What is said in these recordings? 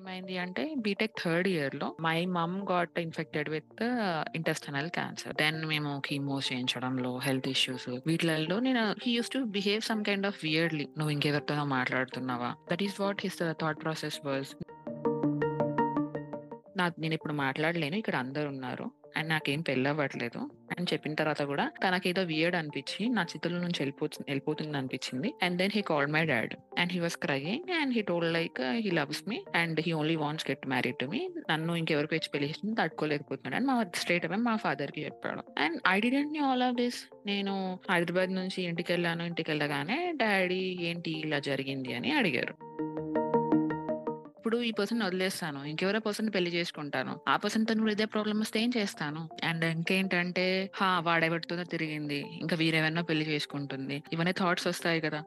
ఏమైంది అంటే BTech third year లో my mom got infected with intestinal cancer then మేము కీమోస్ చేయించడంలో హెల్త్ ఇష్యూస్ వీటిలలో నేను he uses to behave some kind of weirdly నువ్వు ఇంకెవరితోనో మాట్లాడుతున్నావా that is what his thought process was నాకు నేను ఇప్పుడు మాట్లాడలేను ఇక్కడ అందరు ఉన్నారు అండ్ నాకేం పెళ్ళవ్వట్లేదు అని చెప్పిన తర్వాత కూడా తనకేదో వియర్డ్ అనిపించి నా చిత్తుల నుంచి వెళ్ళిపోతుంది వెళ్ళిపోతుంది అనిపించింది and then he called my dad and he was crying and he told like he loves me and he only wants get married to me నన్ను ఇంకెవరికి వచ్చి పెళ్లి చేసింది తట్టుకోలేకపోతున్నాడు అండ్ మా స్ట్రేట్ అవే మా ఫాదర్ కి చెప్పాడు and I didn't knew all of this నేను హైదరాబాద్ నుంచి ఇంటికి వెళ్ళాను ఇంటికి వెళ్ళగానే డాడీ ఏంటి ఇలా జరిగింది అని అడిగారు ఇప్పుడు ఈ పర్సన్ వదిలేస్తాను ఇంకెవరో పర్సన్ పెళ్లి చేసుకుంటాను ఆ పర్సన్ తో కూడా ఇదే ప్రాబ్లమ్ వస్తే ఏం చేస్తాను అండ్ ఇంకేంటంటే హా వాడెవరితోనో తిరిగింది ఇంకా వీరెవరినో పెళ్లి చేసుకుంటుంది ఇవన్నీ థాట్స్ వస్తాయి కదా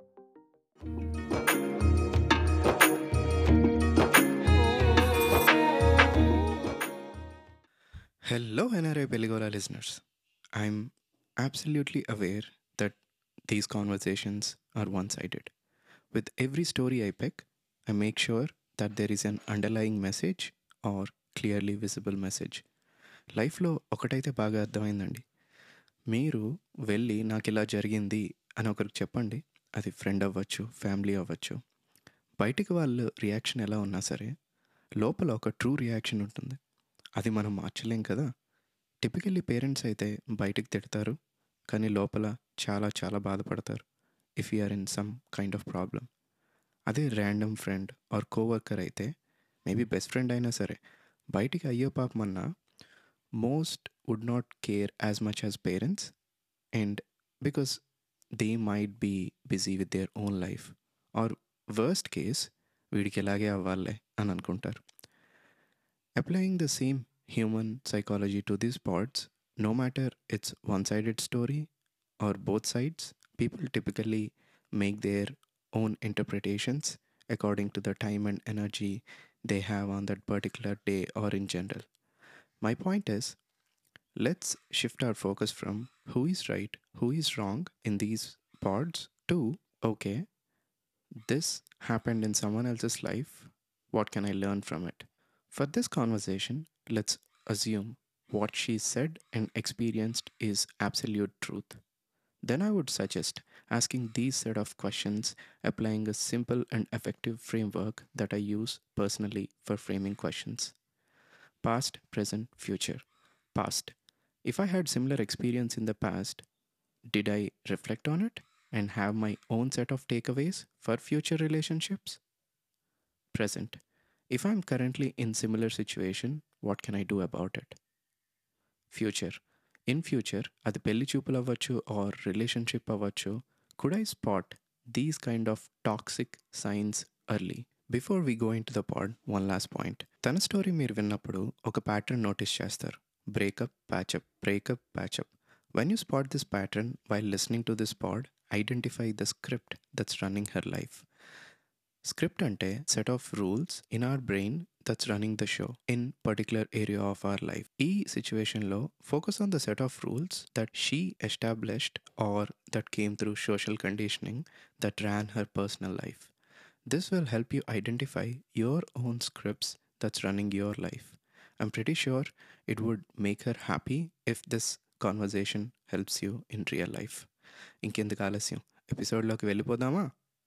Hello, NRI Peligola listeners. I'm absolutely aware that these conversations are one sided. With every story I pick, I make sure that there is an underlying message or clearly visible message. లైఫ్లో ఒకటైతే బాగా అర్థమైందండి మీరు వెళ్ళి నాకు ఇలా జరిగింది అని ఒకరికి చెప్పండి అది ఫ్రెండ్ అవ్వచ్చు ఫ్యామిలీ అవ్వచ్చు బయటికి వాళ్ళు రియాక్షన్ ఎలా ఉన్నా సరే లోపల ఒక ట్రూ రియాక్షన్ ఉంటుంది అది మనం మార్చలేం కదా టిపికల్లీ పేరెంట్స్ అయితే బయటికి తిడతారు కానీ లోపల చాలా చాలా బాధపడతారు if you are in some kind of problem అదే ర్యాండమ్ ఫ్రెండ్ ఆర్ కోవర్కర్ అయితే మేబీ బెస్ట్ ఫ్రెండ్ అయినా సరే బయటికి అయ్యో పాపమన్నా most would not care as much as parents and because they might be busy with their own life or worst case వీడికి ఎలాగే అవ్వాలే అని అనుకుంటారు Applying the same human psychology to these parts, no matter it's one sided story or both sides, people typically make their own interpretations according to the time and energy they have on that particular day or in general. My point is let's shift our focus from who is right, who is wrong in these parts to okay, this happened in someone else's life. What can I learn from it? For this conversation, let's assume what she said and experienced is absolute truth. Then I would suggest asking these set of questions, applying a simple and effective framework that I use personally for framing questions. Past, present, future. Past. If I had similar experience in the past, did I reflect on it and have my own set of takeaways for future relationships? Present. If I'm currently in similar situation, what can I do about it? Future. In future, అది పెళ్లి చూపులు అవ్వచ్చు or relationship అవ్వచ్చు could I spot these kind of toxic signs early before we go in to the pod one last point తన story మీరు విన్నప్పుడు ఒక pattern notice చేస్తారు breakup patchup breakup patchup when you spot this pattern while listening to this pod identify the script that's running her life script అంటే set of rules in our brain that's running the show in particular area of our life ఈ సిచ్యువేషన్లో focus on the set of rules that she established or that came through social conditioning that ran her personal life this will help you identify your own scripts that's running your life I'm pretty sure it would make her happy if this conversation helps you in real life ఇంకెందుకు ఆలస్యం ఎపిసోడ్లోకి వెళ్ళిపోదామా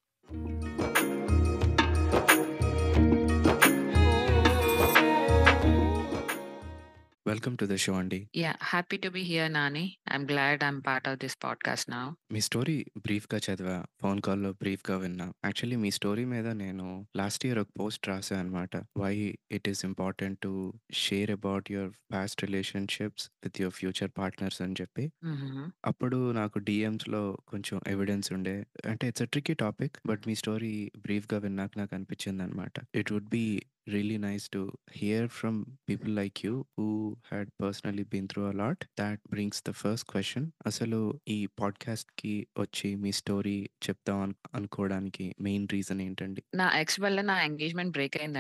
welcome to the show అండి yeah happy to be here Nani I'm glad I'm part of this podcast నా మీ story బ్రీఫ్గా చదివా phone కాల్లో బ్రీఫ్గా విన్నా యాక్చువల్లీ మీ స్టోరీ మీద నేను లాస్ట్ ఇయర్ ఒక పోస్ట్ రాసా అనమాట why it is important to share about your past relationships with your future partners అని చెప్పి అప్పుడు నాకు DMs లో కొంచెం ఎవిడెన్స్ ఉండే అంటే it's a tricky topic but మీ స్టోరీ బ్రీఫ్గా విన్నాక నాకు అనిపించింది అనమాట it would be really nice to hear from people like you who had personally been through a lot that brings the first question అసలు ఈ పాడ్కాస్ట్ కి వచ్చి మీ స్టోరీ చెప్దాం అను- అనుకోవడానికి మెయిన్ రీజన్ ఏంటండి నా ఎక్స్ వల్ల నా ఎంగేజ్మెంట్ బ్రేక్ అయిందండి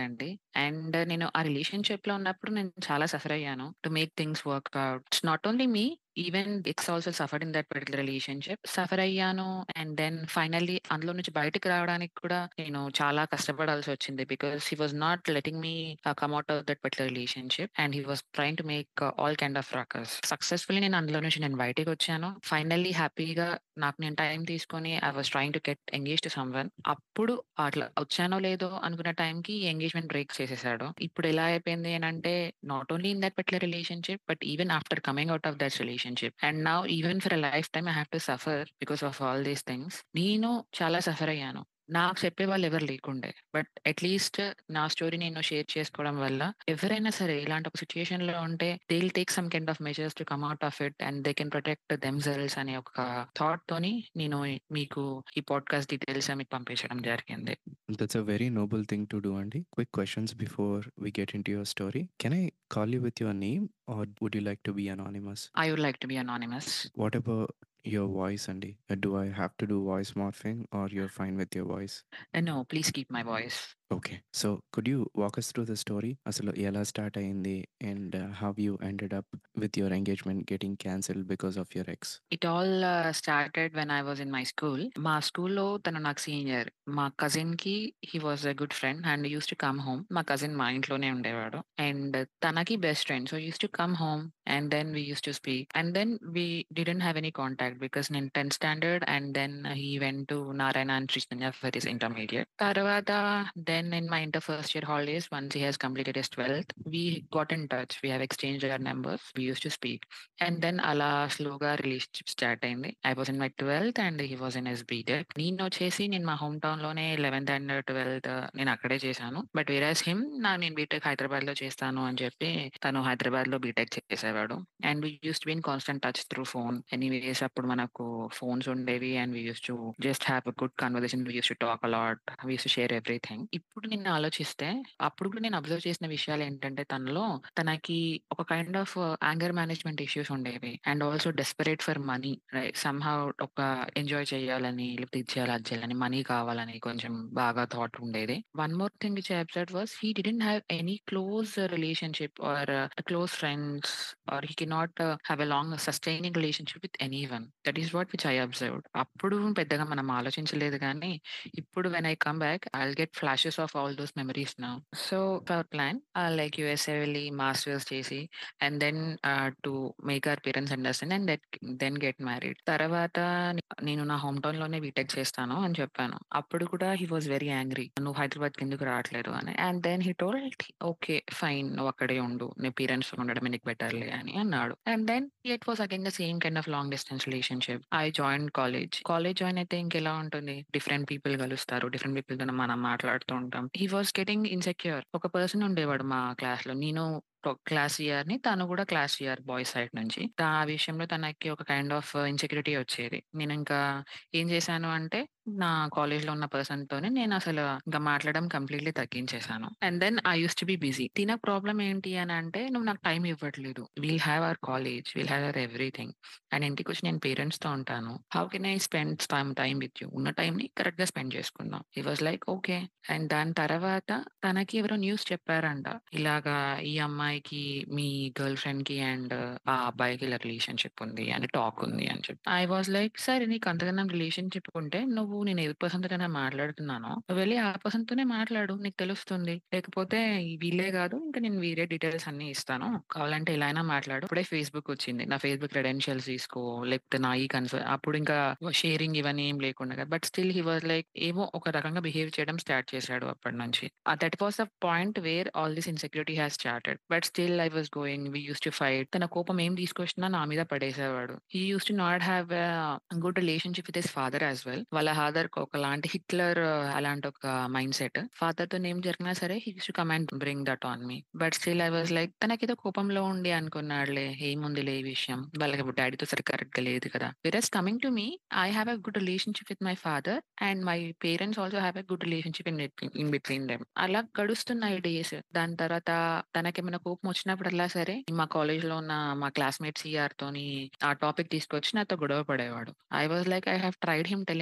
అండ్ నేను ఆ రిలేషన్‌షిప్‌లో ఉన్నప్పుడు నేను చాలా సఫర్ అయ్యాను. To make things work out. It's not only me even it's also suffered in that particular relationship. Suffer అయ్యాను. అండ్ దెన్ ఫైనల్లీ అందులో నుంచి బయటకి రావడానికి కూడా నేను చాలా కష్టపడాల్సొచ్చింది. Because he was not letting me ah, come out of that particular relationship. And he was trying to make all kind of ruckus. Successfully నేను అందులో నుంచి నేను బయటికొచ్చాను. ఫైనల్లీ హ్యాపీగా నాకు నేను టైం తీసుకొని I was trying to get engaged to someone. అప్పుడు అట్లా వచ్చానో లేదో అనుకున్న టైంకి ఎంగేజ్‌మెంట్ బ్రేక్ చేసేసాడు. ఇప్పుడు ఎలా అయిపోయింది అనంటే not only in that particular relationship but even after coming out of that relationship. And now even for a lifetime I have to suffer because of all these things. నేను చాలా suffer అయ్యాను. నాకు చెప్పేవాళ్ళు ఎవరు లేకుండే. But at least నా story నేను share చేసుకోవడం వల్ల ఎవరైనా సరే ఇలాంటి ఒక సిట్యుయేషన్‌లో ఉంటే they will take some kind of measures to come out of it and they can protect themselves అనే ఒక థాట్‌తోని నేను మీకు ఈ పాడ్‌కాస్ట్ డీటెయిల్స్ మీకు పంపించడం జరిగింది. That's a very noble thing to do, Andy. Quick questions before we get into your story. Can I call you with your name or would you like to be anonymous? I would like to be anonymous. What about your voice, Andy? Uh, Do I have to do voice morphing or you're fine with your voice? Uh, no, please keep my voice. Okay. So could you walk us through the story? అసలు ఎలా start అయింది? And how you ended up with your engagement getting cancelled because of your ex? It all ah, started when I was in my school. మా స్కూల్‌లో తను నాకు senior. మా కజిన్‌కి he was a good friend and used to come home. మా cousin మా ఇంట్లోనే ఉండేవాడు. అండ్ తనకి best friend. So used to come home and then we used to speak. And then we didn't have any contact because నేను 10థ్ standard and then he went to Narayana and Sri Chaitanya for his intermediate. తర్వాత then in my inter first year holidays once he has completed his 12థ్ we got in touch. We have exchanged our numbers. We used to speak. And then అలా స్లోగా relationship start అయింది. I was in my 12థ్ and he was in his BTech. నేనొచ్చేసి నేను మా home టౌన్‌లోనే 11థ్ and 12థ్ నేను అక్కడే చేశాను. బట్ వేరాస్ హిమ్ నా నేను బీటెక్ హైదరాబాద్‌లో చేస్తాను అని చెప్పి తను హైదరాబాద్‌లో బీటెక్ చేసేవాడు. And we used to be in constant touch through phone. Anyways అప్పుడు మనకు ఫోన్స్ ఉండేవి and we used to just have a good conversation. We used to talk a lot. We used to share everything. ఇప్పుడు నేను ఆలోచిస్తే అప్పుడు కూడా నేను observe చేసిన విషయాలు ఏంటంటే తనలో తనకి ఒక kind of anger management issues ఉండేవి. And also desperate for money. Right somehow ఒక ఎంజాయ్ చేయాలని లేకపోతే ఇది చేయాలి, అది చేయాలని మనీ కావాలని కొంచెం బాగా థాట్ ఉండేది. One more thing which I observed was he didn't have any close relationship or close friends or he cannot have a long sustaining relationship with anyone. That is what which I observed. అప్పుడు పెద్దగా మనం ఆలోచించలేదు గానీ ఇప్పుడు when I come back I will get flashes of all those memories now. So our plan ah, like USA వెళ్లి masters చేసి and then ah, to make our parents understand and that then get married. తర్వాత నేను నా home టౌన్‌లోనే BTech చేస్తాను అని చెప్పాను. అప్పుడు కూడా హి వాస్ వెరీ యాంగ్రీ. నువ్వు హైదరాబాద్‌కి ఎందుకు రావట్లేదు అని. And then he told okay fine నువ్వు అక్కడే ఉండు. నీ పేరెంట్స్‌తో ఉండడమే నీకు బెటర్‌లే అని అన్నాడు. And then it was again the same kind of long distance relationship. I joined college. College join అయితే ఇంకెలా ఉంటుంది? డిఫరెంట్ పీపుల్ కలుస్తారు. డిఫరెంట్ పీపుల్‌తోని మనం మాట్లాడుతూ ఉంటాం. He was getting insecure. ఒక పర్సన్ ఉండేవాడు మా క్లాస్‌లో. నేను టొ క్లాస్ సీఆర్‌ని. తను కూడా క్లాస్ సీఆర్ బాయ్స్ సైడ్ నుంచి. ఆ విషయంలో తనకి ఒక కైండ్ ఆఫ్ ఇన్‌సెక్యూరిటీ వచ్చేది. నేనింకా ఏం చేశాను అంటే నా కాలేజ్‌లో ఉన్న పర్సన్‌తోని నేనసలు ఇంక మాట్లాడడం కంప్లీట్‌లీ తగ్గించేశాను. And then I used to be busy. తినకు ప్రాబ్లమ్ ఏంటి అనంటే నువ్వు నాకు టైమ్ ఇవ్వట్లేదు. Will have our college. Will have our everything. అండ్ ఇంటికొచ్చి నేను పేరెంట్స్‌తో ఉంటాను. How can I spend some time with you? ఉన్న టైమ్‌ని కరెక్ట్‌గా స్పెండ్ చేసుకుందాం. He was like okay. And దాని తర్వాత తనకి ఎవరో న్యూస్ చెప్పారంట. ఇలాగా ఈ అమ్మాయికి మీ గర్ల్ ఫ్రెండ్‌కి అండ్ ఆ అబ్బాయికి ఇలా రిలేషన్‌షిప్ ఉంది అని టాక్ ఉంది అని చెప్పి. ఐ వాస్ లైక్ సరే నీకు అంతగనం రిలేషన్‌షిప్ ఉంటే నువ్వు నేను ఏ పర్సన్‌తోనైనా మాట్లాడుతున్నానో నువ్వు వెళ్లి ఆ పర్సన్‌తోనే మాట్లాడు. నీకు తెలుస్తుంది. లేకపోతే వీళ్ళే కాదు ఇంకా నేను వేరే డీటెయిల్స్ అన్నీ ఇస్తాను. కావాలంటే ఎలా అయినా మాట్లాడు. అప్పుడే ఫేస్‌బుక్ వచ్చింది. నా ఫేస్‌బుక్ క్రెడెన్షియల్స్ తీసుకో లేకపోతే నా ఈ కన్ఫ అప్పుడు ఇంకా షేరింగ్ ఇవన్నీ ఏం లేకుండా కదా! But still he was like ఏమో ఒక రకంగా బిహేవ్ చేయడం స్టార్ట్ చేశాడు అప్పటినుంచి. Ah, that was the point where all this insecurity has started. But still I was going. We used to fight. తన కోపం ఏం తీసుకొచ్చినా నా మీద పడేసేవాడు. He used to not have a good relationship with his father as well. వాళ్ళ ఫాదర్‌కి ఒకలాంటి హిట్లర్ అలాంటి ఒక మైండ్ సెట్. ఫాదర్‌తోని ఏం జరిగినా సరే he used to come and bring that on me. But still I was like తనకేదో కోపంలో ఉండి అనుకున్నాడులే. ఏముందిలే ఈ విషయం. వాళ్ళకి డ్యాడీతో సరిగ్గా కరెక్ట్‌గా లేదు కదా! Whereas coming to me I have a good relationship with my father and my parents also have a good relationship in between in between them. అలా గడుస్తున్నాయి డేస్. దాని తర్వాత తనకేమైనా కోపం వచ్చినప్పుడల్లా సరే మా కాలేజ్‌లో ఉన్న మా క్లాస్‌మేట్ సీఆర్‌తోని ఆ టాపిక్ తీసుకొచ్చి నాతో గొడవ పడేవాడు. I was like I have tried him telling him అట్లా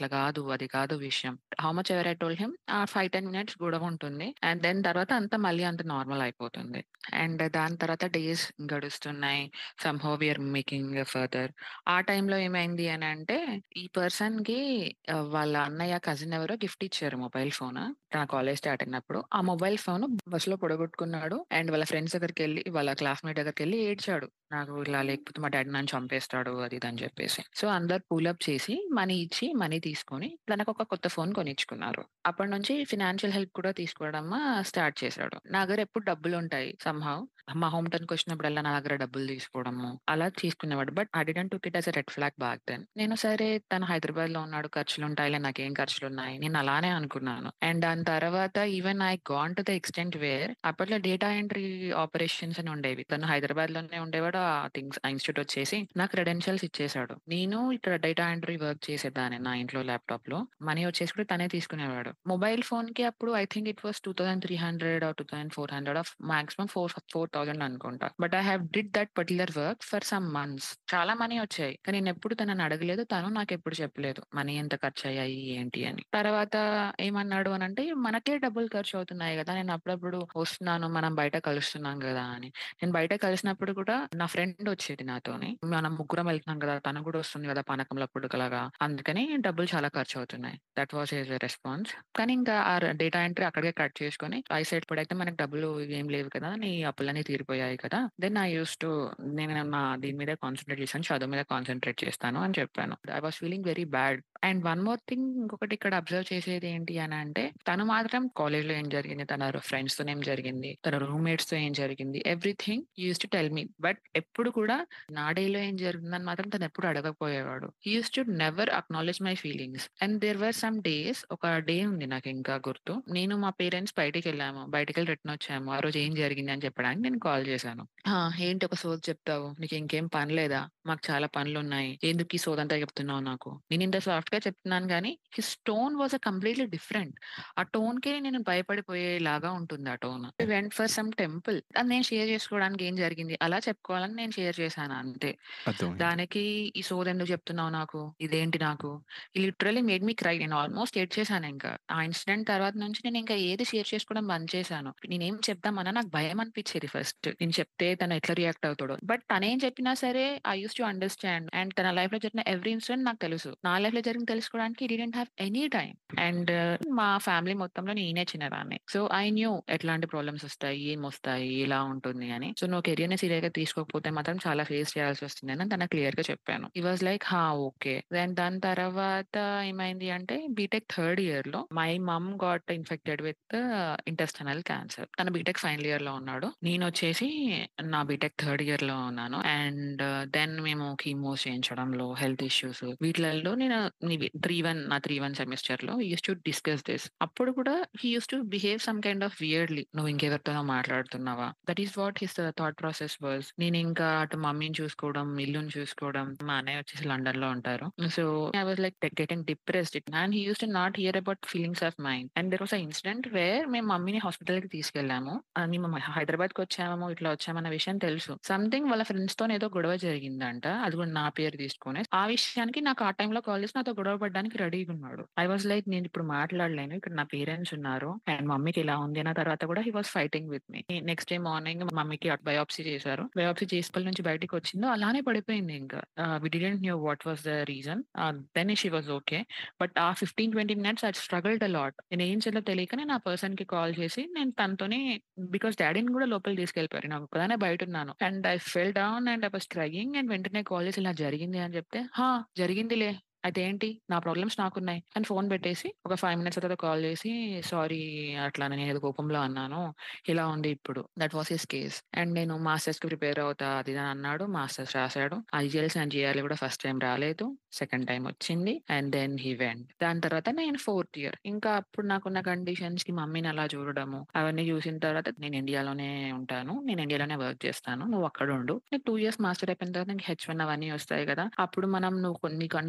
అట్లా కాదు. అది కాదు విషయం. How much ever I told him ఆ 5, 10 మినిట్స్ గొడవ ఉంటుంది. అండ్ దెన్ తర్వాత అంతా మళ్ళీ అంతా నార్మల్ అయిపోతుంది. అండ్ దాని తర్వాత డేస్ గడుస్తున్నాయి. Somehow we are making further. ఆ టైంలో ఏమైంది అనంటే ఈ పర్సన్‌కి ఆహ్, వాళ్ళ అన్నయ్య, కజిన్ ఎవరో గిఫ్ట్ ఇచ్చారు మొబైల్ ఫోన్. నా కాలేజ్ స్టార్ట్ అయినప్పుడు. ఆ మొబైల్ ఫోన్ బస్‌లో పొడగొట్టుకున్నాడు. అండ్ వాళ్ళ ఫ్రెండ్స్ దగ్గరికెళ్ళి వాళ్ళ క్లాస్‌మేట్ దగ్గరికెళ్ళి ఏడ్చాడు. నాకు ఇలా లేకపోతే మా డ్యాడీ నన్ను చంపేస్తాడు అది ఇది అని చెప్పేసి. సో అందరూ పూల్ అప్ చేసి మనీ ఇచ్చి మనీ తీసుకొని తనకొక కొత్త ఫోన్ కొనిచ్చుకున్నారు. అప్పటి నుంచి ఫినాన్షియల్ హెల్ప్ కూడా తీసుకోవడం స్టార్ట్ చేశాడు. నా దగ్గర ఎప్పుడు డబ్బులుంటాయి సమ్‌హౌ. మా హోమ్ టౌన్‌కొచ్చినప్పుడల్లా నా దగ్గర డబ్బులు తీసుకోవడము అలా తీసుకునేవాడు. But I didn't took it as a red flag back then. నేను సరే తను హైదరాబాద్‌లో ఉన్నాడు ఖర్చులుంటాయిలే నాకేం ఖర్చులున్నాయి. నేను అలానే అనుకున్నాను. అండ్ దాని తర్వాత even I gone to the extent where అప్పట్లో డేటా ఎంట్రీ ఆపరేషన్స్ అని ఉండేవి. తను హైదరాబాద్‌లోనే ఉండేవాడు. ఆ థింగ్స్ ఆ ఇన్‌స్టిట్యూట్ వచ్చేసి నాకు క్రెడెన్షియల్స్ ఇచ్చేసాడు. నేను ఇక్కడ డేటా ఎంట్రీ వర్క్ చేసేదాన్ని నా ఇంట్లో ల్యాప్‌టాప్‌లో. మనీ వచ్చేసి కూడా తనే తీసుకునేవాడు. మొబైల్ ఫోన్‌కి అప్పుడు I think it was 2300 or 2400 of maximum four 4000 అనుకుంటా. But I have did that particular work for some months. చాలా మనీ వచ్చాయి. కానీ నేనెప్పుడు తనని అడగలేదు. తను నాకెప్పుడు చెప్పలేదు. మనీ ఎంత ఖర్చయ్యాయి ఏంటి అని. తర్వాత ఏమన్నాడు అనంటే మనకే డబ్బులు ఖర్చు అవుతున్నాయి గదా! నేను అప్పుడప్పుడు వస్తున్నాను. మనం బయట కలుస్తున్నాం గదా! అని. నేను బయట కలిసినప్పుడు కూడా నా ఫ్రెండ్ వచ్చేది నాతోని. మనం ముగ్గురం వెళ్తున్నాం గదా! తను కూడా వస్తుంది గదా! పానకంలో పుడకలాగా. అందుకని డబ్బులు చాలా ఖర్చు అవుతున్నాయి. That was his response. కానీ ఇంకా ఆ డేటా ఎంట్రీ అక్కడికే కట్ చేసుకొని ఐ సెడ్ ఇప్పుడైతే మనకు డబ్బులు ఏం లేవు కదా! నీ అప్పులన్నీ తీరిపోయాయి కదా! దెన్ ఐ యూజ్డ్ టు నేను నా దీని మీద కాన్సంట్రేట్ చేశాను. చదువు మీద కాన్సంట్రేట్ చేస్తాను అని చెప్పాను. I was feeling very bad. And one more thing ఇంకొకటి ఇక్కడ అబ్జర్వ్ చేసేది ఏంటి అనంటే తను మాత్రం కాలేజ్‌లో ఏం జరిగింది, తన ఫ్రెండ్స్‌తోని ఏం జరిగింది, తన రూమ్‌మేట్స్‌తో ఏం జరిగింది everything he used to tell me. But ఎప్పుడు కూడా నా డేలో ఏం జరిగిందని మాత్రం తను ఎప్పుడు అడగకపోయేవాడు. He used to never acknowledge my feelings. And there were some days ఒక డే ఉంది నాకు ఇంకా గుర్తు. నేను మా పేరెంట్స్ బయటికెళ్ళాము. బయటికెళ్ళి రిటర్న్ వచ్చాము. ఆ రోజు ఏం జరిగింది అని చెప్పడానికి నేను కాల్ చేశాను. ఆ! ఏంటి ఒక సోది చెప్తావు? నీకు ఇంకేం పని లేదా? మాకు చాలా పనులున్నాయి. ఎందుకు ఈ సోదంతా చెప్తున్నావు నాకు? నేను ఇంత సాఫ్ట్‌గా చెప్తున్నాను గానీ his tone was a completely different. ఆ టోన్‌కే నేను భయపడిపోయేలాగా ఉంటుంది ఆ tone. We went for some temple. అది నేను షేర్ చేసుకోవడానికి ఏం జరిగింది అలా చెప్పుకోవాలని నేను షేర్ చేశాను అంతే. అర్థమైంది. దానికి ఈ సోదెందుకు చెప్తున్నావు నాకు? ఇదేంటి నాకు? He literally made me cry. నేను ఆల్మోస్ట్ ఏడ్చేసాను ఇంకా. ఆ ఇన్సిడెంట్ తర్వాత నుంచి నేను ఇంకా ఏది షేర్ చేసుకోవడం బంద్ చేశాను. నేనేం చెప్దామన్నా నాకు భయం అనిపించేది ఫస్ట్. నేను చెప్తే తను ఎట్లా రియాక్ట్ అవుతాడో. బట్ తనేం చెప్పినా సరే I used to understand. And తన లైఫ్‌లో జరిగిన ఎవ్రీ ఇన్సిడెంట్ నాకు తెలుసు. నా లైఫ్‌లో జరిగింది తెలుసుకోవడానికి he didn't have any time. And మా ఫ్యామిలీ మొత్తంలో నేనే చిన్నదాన్ని. సో ఐ న్యూ ఎట్లాంటి ప్రాబ్లమ్స్ వస్తాయి, ఏమొస్తాయి, ఎలా ఉంటుంది అని. సో నువ్వు కెరియర్‌ని సీరియస్‌గా తీసుకోకపోతే మాత్రం చాలా ఫేస్ చేయాల్సి వస్తుంది అని తనకి క్లియర్‌గా చెప్పాను. హి వాస్ లైక్ హా! ఓకే. దెన్ దాని తర్వాత ఏమైంది అంటే బీటెక్ థర్డ్ ఇయర్‌లో my mom got infected with intestinal cancer. తను బీటెక్ ఫైనల్ ఇయర్‌లో ఉన్నాడు. నేనొచ్చేసి నా బీటెక్ థర్డ్ ఇయర్‌లో ఉన్నాను. అండ్ దెన్ మేము కీమోస్ చేయించడంలో హెల్త్ ఇష్యూస్ వీటిలలో నేను ఇవి 3-1 నా 3-1 సెమిస్టర్‌లో we used to discuss this. అప్పుడు కూడా he used to behave some kind of weirdly. నువ్వు ఇంకెవరితోనో మాట్లాడుతున్నావా? That is what his thought process was. నేను ఇంకా అటు మమ్మీని చూసుకోవడం, ఇల్లుని చూసుకోవడం. మా అన్నయ్య వచ్చేసి లండన్‌లో ఉంటారు. So I was like getting depressed. And he used to not hear about feelings of mine. And there was a incident where మేము మమ్మీని హాస్పిటల్‌కి తీసుకెళ్ళాము. ఆహ్, మేము హైదరాబాద్‌కి వచ్చాము, ఇట్లా వచ్చామన్న విషయం తెలుసు. సంథింగ్ వాళ్ళ ఫ్రెండ్స్‌తోని ఏదో గొడవ జరిగిందంట. అది కూడా నా పేరు తీసుకొని. ఆ విషయానికి నాకు ఆ టైంలో కాల్ చేసి నాతో గొడవ పడడానికి రెడీగున్నాడు. ఐ వాస్ లైక్ నేను ఇప్పుడు మాట్లాడలేను. ఇక్కడ నా పేరెంట్స్ ఉన్నారు. అండ్ మమ్మీకి ఇలా ఉంది అన్న తర్వాత కూడా he was fighting with me. Next day morning మమ్మీకి బయాప్సీ చేశారు. బయాప్సీ చేసి లోపల నుంచి బయటికి వచ్చిందో అలానే పడిపోయింది ఇంకా. Ah, we didn't knew what was the reason. Ah, then she was okay. But ఆ 15, 20 minutes I struggled a lot. నేను ఏం చేయాలో తెలియక నేను ఆ పర్సన్‌కి కాల్ చేసి నేను తనతోని బికాజ్ డ్యాడీని కూడా లోపలికి తీసుకెళ్ళిపోయారు. నేను ఒక్కదాన్నే బయటున్నాను. And I fell down and I was crying and వెంటనే కాల్ చేసి ఇలా జరిగింది అని చెప్తే, "హా! జరిగిందిలే. అయితే ఏంటి? నా ప్రాబ్లమ్స్ నాకున్నాయి" అని ఫోన్ పెట్టేసి ఒక 5 మినిట్స్ తర్వాత కాల్ చేసి సారీ అట్లా నేనేదో కోపంలో అన్నాను. ఇలా ఉంది ఇప్పుడు. That was his case. And నేను మాస్టర్స్‌కి ప్రిపేర్ అవుతా అది ఇది అని అన్నాడు. మాస్టర్స్ రాసాడు. ఐజీఎల్స్ అండ్ జీఆర్‌ఈ కూడా ఫస్ట్ టైమ్ రాలేదు. సెకండ్ టైమ్ వచ్చింది. And then he went. దాని తర్వాత నేను ఫోర్త్ ఇయర్. ఇంకా అప్పుడు నాకున్న కండిషన్స్‌కి మమ్మీని అలా చూడడము అవన్నీ చూసిన తర్వాత నేను ఇండియాలోనే ఉంటాను. నేను ఇండియాలోనే వర్క్ చేస్తాను. నువ్వు అక్కడ ఉండు. నీకు 2 ఇయర్స్ మాస్టర్ అయిపోయిన తర్వాత నీకు హెచ్-1 అవన్నీ వస్తాయి కదా! అప్పుడు మనం నువ్వు నీకు నీకంటూ ఒక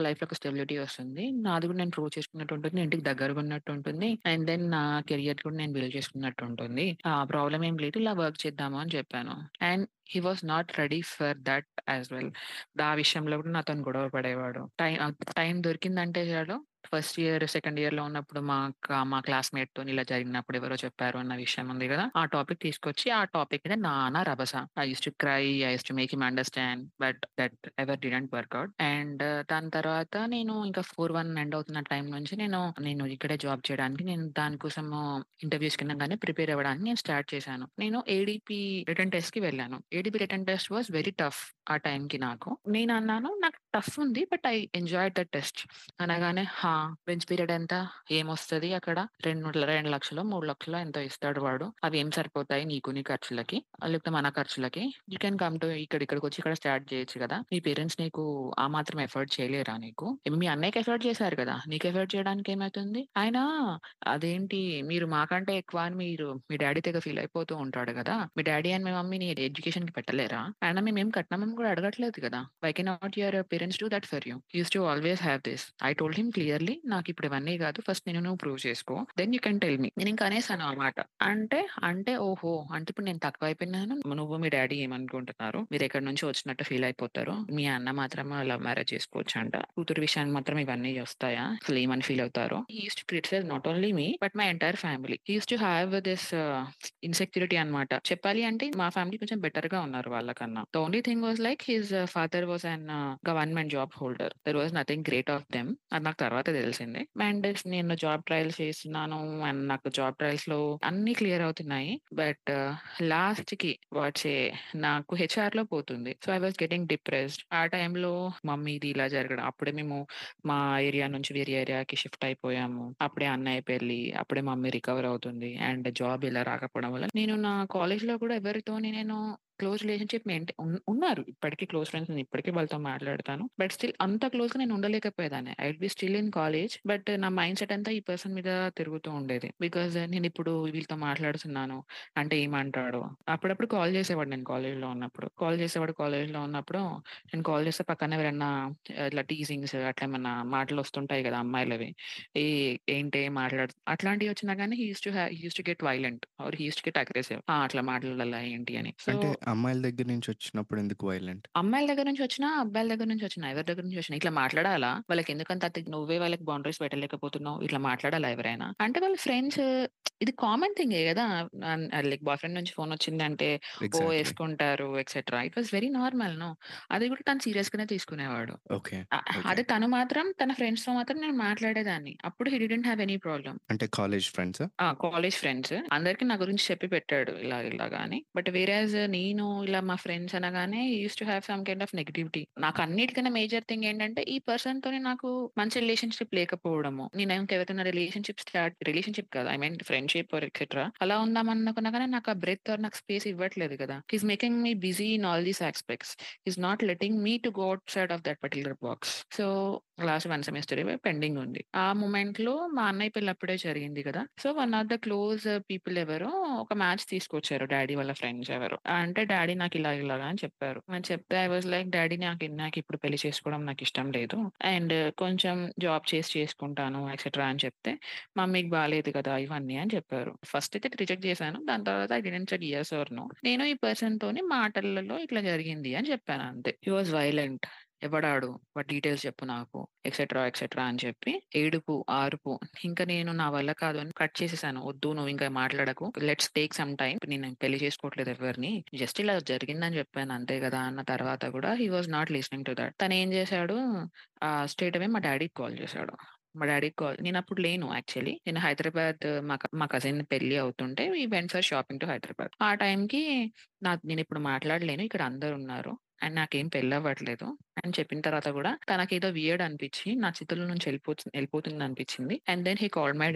లైఫ్‌లో ఒక స్టెబిలిటీ వస్తుంది. నాది కూడా నేను ప్రూవ్ చేసుకున్నట్టు ఉంటుంది. ఇంటికి దగ్గరగా ఉన్నట్టు ఉంటుంది. అండ్ దెన్ నా కెరియర్ కూడా నేను బిల్డ్ చేసుకున్నట్టు ఉంటుంది. ఆ ప్రాబ్లమ్ ఏం లేదు. ఇలా వర్క్ చేద్దాము అని చెప్పాను. And he was not ready for that as well. ఆ విషయంలో కూడా నాతోని గొడవ పడేవాడు. టైం టైం దొరికిందంటే చాలు ఫస్ట్ ఇయర్, సెకండ్ ఇయర్‌లో ఉన్నప్పుడు మా క మా క్లాస్‌మేట్‌తోని ఇలా జరిగినప్పుడు ఎవరో చెప్పారు అన్న విషయం ఉంది కదా! ఆ టాపిక్ తీసుకొచ్చి ఆ టాపిక్ మీద నానా రభస. I used to cry, I used to make him understand but that ever didn't work out. And దాని తర్వాత నేను ఇంకా 4-1 ఎండ్ అవుతున్న టైం నుంచి నేను, నేను ఇక్కడే జాబ్ చేయడానికి నేను దానికోసము ఇంటర్‌వ్యూస్ కింద గాని ప్రిపేర్ అవ్వడానికి నేను స్టార్ట్ చేశాను. నేను ఏడీపీ రిటన్ టెస్ట్‌కి వెళ్ళాను. ADP written test was very tough ఆ టైంకి నాకు. నేను అన్నాను నాకు టఫ్ ఉంది. But I enjoyed the test. అనగానే హా! బెంచ్ పీరియడ్ ఎంత? ఏమొస్తది అక్కడ? 2 2,00,000 3,00,000 ఎంతో ఇస్తాడు వాడు. అవి ఏం సరిపోతాయి నీకు నీ ఖర్చులకి? లేకపోతే మన ఖర్చులకి? యూ కెన్ కమ్ టు ఇక్కడ ఇక్కడికొచ్చి ఇక్కడ స్టార్ట్ చేయొచ్చు కదా! మీ పేరెంట్స్ నీకు ఆ మాత్రం ఎఫర్ట్ చేయలేరా నీకు? మీ అన్నయ్యకి ఎఫర్ట్ చేశారు కదా! నీకు ఎఫర్ట్ చేయడానికి ఏమైతుంది? ఆయన అదేంటి మీరు మాకంటే ఎక్కువ అని మీరు మీ డ్యాడీ తెగ ఫీల్ అయిపోతూ ఉంటాడు కదా! మీ డ్యాడీ అండ్ మీ మమ్మీని ఎడ్యుకేషన్‌కి పెట్టలేరా? అయినా మేమేం కట్నం కూడా అడగట్లేదు కదా! Why cannot your parents do that for you? You used to always have this. I told him clearly నాకు ఇప్పుడు ఇవన్నీ కాదు. ఫస్ట్ నిన్ను నువ్వు ప్రూవ్ చేసుకో. Then you can tell me. నేను ఇంకా అనేసాను ఆ మాట. అంటే, అంటే ఓహో! అంటే ఇప్పుడు నేను తక్కువైపోయినాను. నువ్వు మీ డ్యాడీ ఏమనుకుంటున్నారు? మీరు ఎక్కడి నుంచో వచ్చినట్టు ఫీల్ అయిపోతారు. మీ అన్న మాత్రం లవ్ మ్యారేజ్ చేసుకోవచ్చంట. కూతురు విషయానికి మాత్రం ఇవన్నీ వస్తాయా? అసలు ఏమని ఫీల్ అవుతారో? He used to criticize not only me but my entire family. He used to have this insecurity అన్నమాట. చెప్పాలి అంటే మా ఫ్యామిలీ కొంచెం బెటర్‌గా ఉన్నారు వాళ్ళకన్నా. The only thing was like his father was an government job holder. There was nothing great of them. అది నాకు తర్వాత తెలిసింది. అండ్ నేను జాబ్ ట్రయల్స్ చేస్తున్నాను. అండ్ నాకు జాబ్ ట్రయల్స్‌లో అన్నీ క్లియర్ అవుతున్నాయి. బట్ లాస్ట్‌కి వచ్చే నాకు హెచ్ఆర్‌లో పోతుంది. So, I was getting depressed. ఆ టైంలో మమ్మీది ఇలా జరగడం. అప్పుడే మేము మా ఏరియా నుంచి వేరే ఏరియాకి షిఫ్ట్ అయిపోయాము. అప్పుడే అన్నయ్య పెళ్లి. అప్పుడే మమ్మీ రికవర్ అవుతుంది. అండ్ జాబ్ ఇలా రాకపోవడం వల్ల నేను నా కాలేజ్‌లో కూడా ఎవరితోని నేను క్లోజ్ రిలేషన్‌షిప్ మెయింటై ఉన్ ఉన్నారు. ఇప్పటికి క్లోజ్ ఫ్రెండ్స్ నేను ఇప్పటికి వాళ్ళతో మాట్లాడతాను. బట్ స్టిల్ అంత క్లోజ్‌గా నేను ఉండలేకపోయేదాన్ని. I will be still in college. But నా మైండ్ సెట్ అంతా ఈ పర్సన్ మీద తిరుగుతూ ఉండేది. బికాజ్ నేను ఇప్పుడు వీళ్ళతో మాట్లాడుతున్నాను. అంటే ఏమంటాడో? అప్పుడప్పుడు కాల్ చేసేవాడు నేను కాలేజ్‌లో ఉన్నప్పుడు. కాల్ చేసేవాడు కాలేజ్‌లో ఉన్నప్పుడు. నేను కాల్ చేస్తే పక్కన ఎవరైనా ఇట్లా టీజింగ్స్ అట్లా ఏమన్నా మాటలు వస్తుంటాయి కదా! అమ్మాయిలవి. ఏ ఏంటే మాట్లాడు అట్లాంటివి వచ్చినా గాని he used to have he used to get violent or he used to get aggressive. ఆ! అట్లా మాట్లాడాలా ఏంటి అని. సో అంటే అమ్మాయిల దగ్గర నుంచి వచ్చినప్పుడు ఎందుకు వైలెంట్? అమ్మాయిల దగ్గర నుంచి వచ్చినా, అబ్బాయిల దగ్గర నుంచి వచ్చినా, ఎవరి దగ్గర నుంచి వచ్చినా ఇట్లా మాట్లాడాలా? వాళ్ళకి ఎందుకంత అతి నువ్వే వాళ్ళకి బౌండరీస్ పెట్టలేకపోతున్నావు. ఇట్లా మాట్లాడాలా ఎవరైనా? అంటే వాళ్ళ ఫ్రెండ్స్ ఇది కామన్ థింగే కదా! అన్ లైక్ బాయ్ ఫ్రెండ్ నుంచి ఫోన్ వచ్చిందంటే ఓ ఎగ్జాక్ట్‌లీ. యేసుకుంటారు etcetera. It was very normal no. అది కూడా తను సీరియస్‌గానే తీసుకునేవాడు. ఓకే. Uh okay. అదే తను మాత్రం తన ఫ్రెండ్స్‌తో మాత్రం నేను మాట్లాడేదాన్ని. అప్పుడు he didn't have any problem. అంటే కాలేజ్ ఫ్రెండ్సా? ఆ! College friends. అందరికి నా గురించి చెప్పి పెట్టాడు. ఇలా ఇలాగ అని. బట్ వేరాజ్ నేను ఇలా మా ఫ్రెండ్స్ అనగానే he used to have some kind of negativity. నాకు అన్నిటికన్నా మేజర్ థింగ్ ఏంటంటే ఈ పర్సన్‌తోని నాకు మంచి రిలేషన్‌షిప్ లేకపోవడము. నేను ఇంకెవరితోనా రిలేషన్‌షిప్ స్టార్ట్ రిలేషన్‌షిప్ కాదు. I mean friendship or etcetera. అలా ఉందాం అనుకున్నా గాని నాకు ఆ బ్రెత్ ఆర్ నాకు స్పేస్ ఇవ్వట్లేదు కదా! He is making me busy in all these aspects. He is not letting me to go outside of that particular box. So, last 1 semester pending ఉంది. ఆ మొమెంట్‌లో మా అన్నయ్య పెళ్లి అప్పుడే జరిగింది కదా! So, one of the close people ఎవరో ఒక మ్యాచ్ తీసుకొచ్చారు డ్యాడీ వాళ్ళ ఫ్రెండ్స్ ఎవరో. అంటే డ్యాడీ నాకు ఇలా ఇలాగా అని చెప్పారు. నేను చెప్తే ఐ వాస్ లైక్ డ్యాడీ నాకు నాకిప్పుడు పెళ్లి చేసుకోవడం నాకిష్టం లేదు. అండ్ కొంచెం జాబ్ చేసి చేసుకుంటాను ఎక్సెట్రా అని చెప్తే మమ్మీకి బాలేదు కదా! ఇవన్నీ అని చెప్పారు. ఫస్ట్ అయితే రిజెక్ట్ చేశాను. దాని తర్వాత I didn't said yes or no. నేను ఈ పర్సన్‌తోని మాటలలో ఇట్లా జరిగింది అని చెప్పాను అంతే. He was violent. ఎవడాడు? వాడి డీటెయిల్స్ చెప్పు నాకు. ఎక్సెట్రా, ఎక్సెట్రా అని చెప్పి ఏడుపు, ఆరుపు. ఇంకా నేను నా వల్ల కాదు అని కట్ చేసేసాను. వద్దు నువ్వు ఇంకా మాట్లాడకు. Let's take some time. నేను పెళ్లి చేసుకోవట్లేదు ఎవరిని. జస్ట్ ఇలా జరిగిందని చెప్పాను అంతే కదా! అన్న తర్వాత కూడా he was not listening to that. తను ఏం చేశాడు ఆహ్, స్ట్రెయిట్ అవే మా డ్యాడీకి కాల్ చేశాడు. మా డ్యాడీకి కాల్ నేనప్పుడు లేను యాక్చువల్లీ. నేను హైదరాబాద్ మా క మా కజిన్ పెళ్లి అవుతుంటే we went for shopping to Hyderabad. ఆ టైంకి నాకు నేనిప్పుడు మాట్లాడలేను. ఇక్కడ అందరున్నారు. అండ్ నాకేం పెళ్లవ్వట్లేదు అని చెప్పిన తర్వాత కూడా తనకేదో వియర్డ్ అనిపించి నా చేతుల నుంచి వెళ్ళిపోతు వెళ్ళిపోతుంది అనిపించింది. And then he called my dad.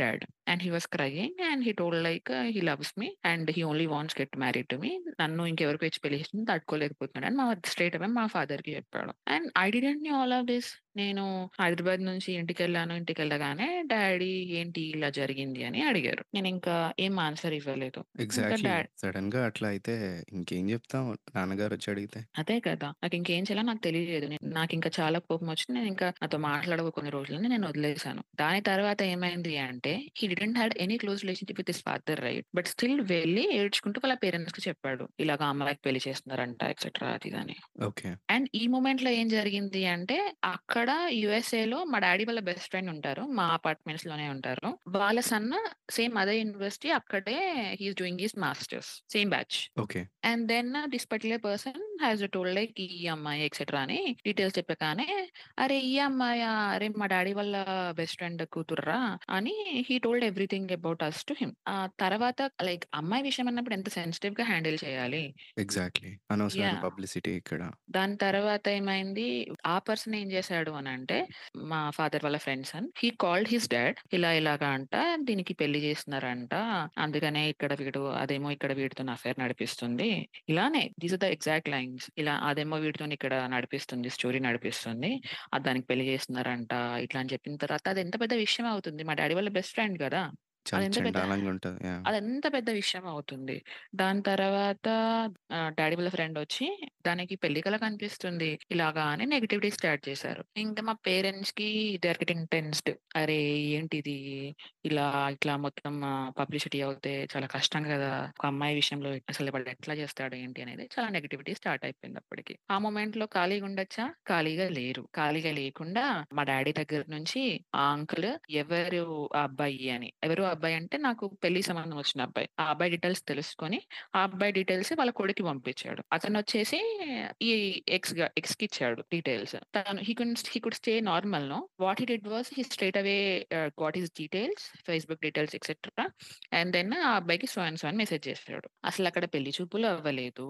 And he was crying and he told like he loves me and he only wants get married to me నన్ను ఇంకెవరికి వచ్చి పెళ్లి చేసింది తట్టుకోలేకపోతున్నాడు అని మా స్ట్రేట్ అవే మా ఫాదర్ కి చెప్పాడు and I didn't knew all of this నేను హైదరాబాద్ నుంచి ఇంటికి వెళ్ళాను ఇంటికి వెళ్ళగానే డాడీ ఏంటి ఇలా జరిగింది అని అడిగారు నేను ఇంకా ఏం ఆన్సర్ ఇవ్వలేదు ఇంకా ఎగ్జాక్ట్లీ డాడ్ సడన్ గా అట్లా అయితే ఇంకేం చెప్తాం నాన్నగారు వచ్చి అడిగితే అదే కదా నాకు ఇంకేం చేయాలో నాకు తెలియలేదు నేను- నాకు ఇంకా చాలా కోపం వచ్చి నేను ఇంకా నాతో మాట్లాడక కొన్ని రోజులని నేను వదిలేశాను దాని తర్వాత ఏమైంది అంటే he didn't had any close relationship with his father right but still వెళ్ళి ఏడ్చుకుంటూ వాళ్ళ పేరెంట్స్ కి చెప్పాడు ఇలాగ అమ్మాయికి పెళ్లి చేస్తున్నారంట ఎక్సెట్రా అది ఇది అని ఓకే అండ్ ఈ మూమెంట్ లో ఏం జరిగింది అంటే అక్కడ యుఎస్ఏ లో మా డాడీ వాళ్ళ బెస్ట్ ఫ్రెండ్ ఉంటారు మా అపార్ట్మెంట్స్ లోనే ఉంటారు వాళ్ళ సన్న సేమ్ అదే యూనివర్సిటీ అక్కడే he's doing his masters same batch okay and then this particular person has told like ఈ అమ్మాయి ఎక్సెట్రా అని డీటెయిల్స్ చెప్పగానే అరే ఈ అమ్మాయి అరే మా డాడీ వాళ్ళ బెస్ట్ ఫ్రెండ్ కూతుర్రా అని he told everything about us to him ఆ తర్వాత లైక్ అమ్మాయి విషయం అన్నప్పుడు ఎంత సెన్సిటివ్ గా హ్యాండిల్ చేయాలి ఎగ్జాక్ట్లీ అనవసరమైన Yeah. పబ్లిసిటీ ఇక్కడ దాని తర్వాత ఏమైంది ఆ పర్సన్ ఏం చేశాడు అని అంటే మా ఫాదర్ వాళ్ళ ఫ్రెండ్స్ అని హీ కాల్డ్ హిస్ డాడ్ ఇలా ఇలాగా అంట దీనికి పెళ్లి చేస్తున్నారంట అందుకనే ఇక్కడ వీడు అదేమో ఇక్కడ వీడితో అఫేర్ నడిపిస్తుంది ఇలానే these are the exact lines ఇలా అదేమో వీడితో ఇక్కడ నడిపిస్తుంది స్టోరీ నడిపిస్తుంది అది దానికి పెళ్లి చేస్తున్నారంట ఇట్లా అని చెప్పిన తర్వాత అది ఎంత పెద్ద విషయం అవుతుంది మా డాడీ వాళ్ళ బెస్ట్ ఫ్రెండ్ కదా చాలా అదెంత పెద్ద చండాలంగా ఉంటుంది yeah. అది ఎంత పెద్ద విషయం అవుతుంది దాని తర్వాత డాడీ వాళ్ళ ఫ్రెండ్ వచ్చి దానికి పెళ్లి కల కనిపిస్తుంది ఇలాగా అని నెగిటివిటీ స్టార్ట్ చేశారు ఇంకా మా పేరెంట్స్ కి దే ఆర్ గెటింగ్ టెన్స్డ్ అరే ఏంటిది ఇలా ఇట్లా మొత్తం పబ్లిసిటీ అవుతే చాలా కష్టం కదా ఒక అమ్మాయి విషయంలో అసలు వాడు ఎట్లా చేస్తాడు ఏంటి అనేది చాలా నెగిటివిటీ స్టార్ట్ అయిపోయింది అప్పటికి ఆ మూమెంట్ లో ఖాళీగా ఉండొచ్చా ఖాళీగా లేరు ఖాళీగా లేకుండా మా డాడీ దగ్గర నుంచి ఆ అంకుల్ ఎవరు ఆ అబ్బాయి అని ఎవరు ఆ అబ్బాయి అంటే నాకు పెళ్లి సంబంధం వచ్చిన అబ్బాయి ఆ అబ్బాయి డీటెయిల్స్ తెలుసుకొని ఆ అబ్బాయి డీటెయిల్స్ వాళ్ళ కొడుకు పంపించాడు అతను వచ్చేసి ఈ ఎక్స్ ఎక్స్ కి ఇచ్చాడు డీటెయిల్స్ తను he could he could stay normal no what he did was he straight away got his details Facebook details etcetera and then ఆ అబ్బాయికి సో అండ్ సో అని మెసేజ్ చేశాడు అసలు అక్కడ పెళ్లి చూపులు అవ్వలేదు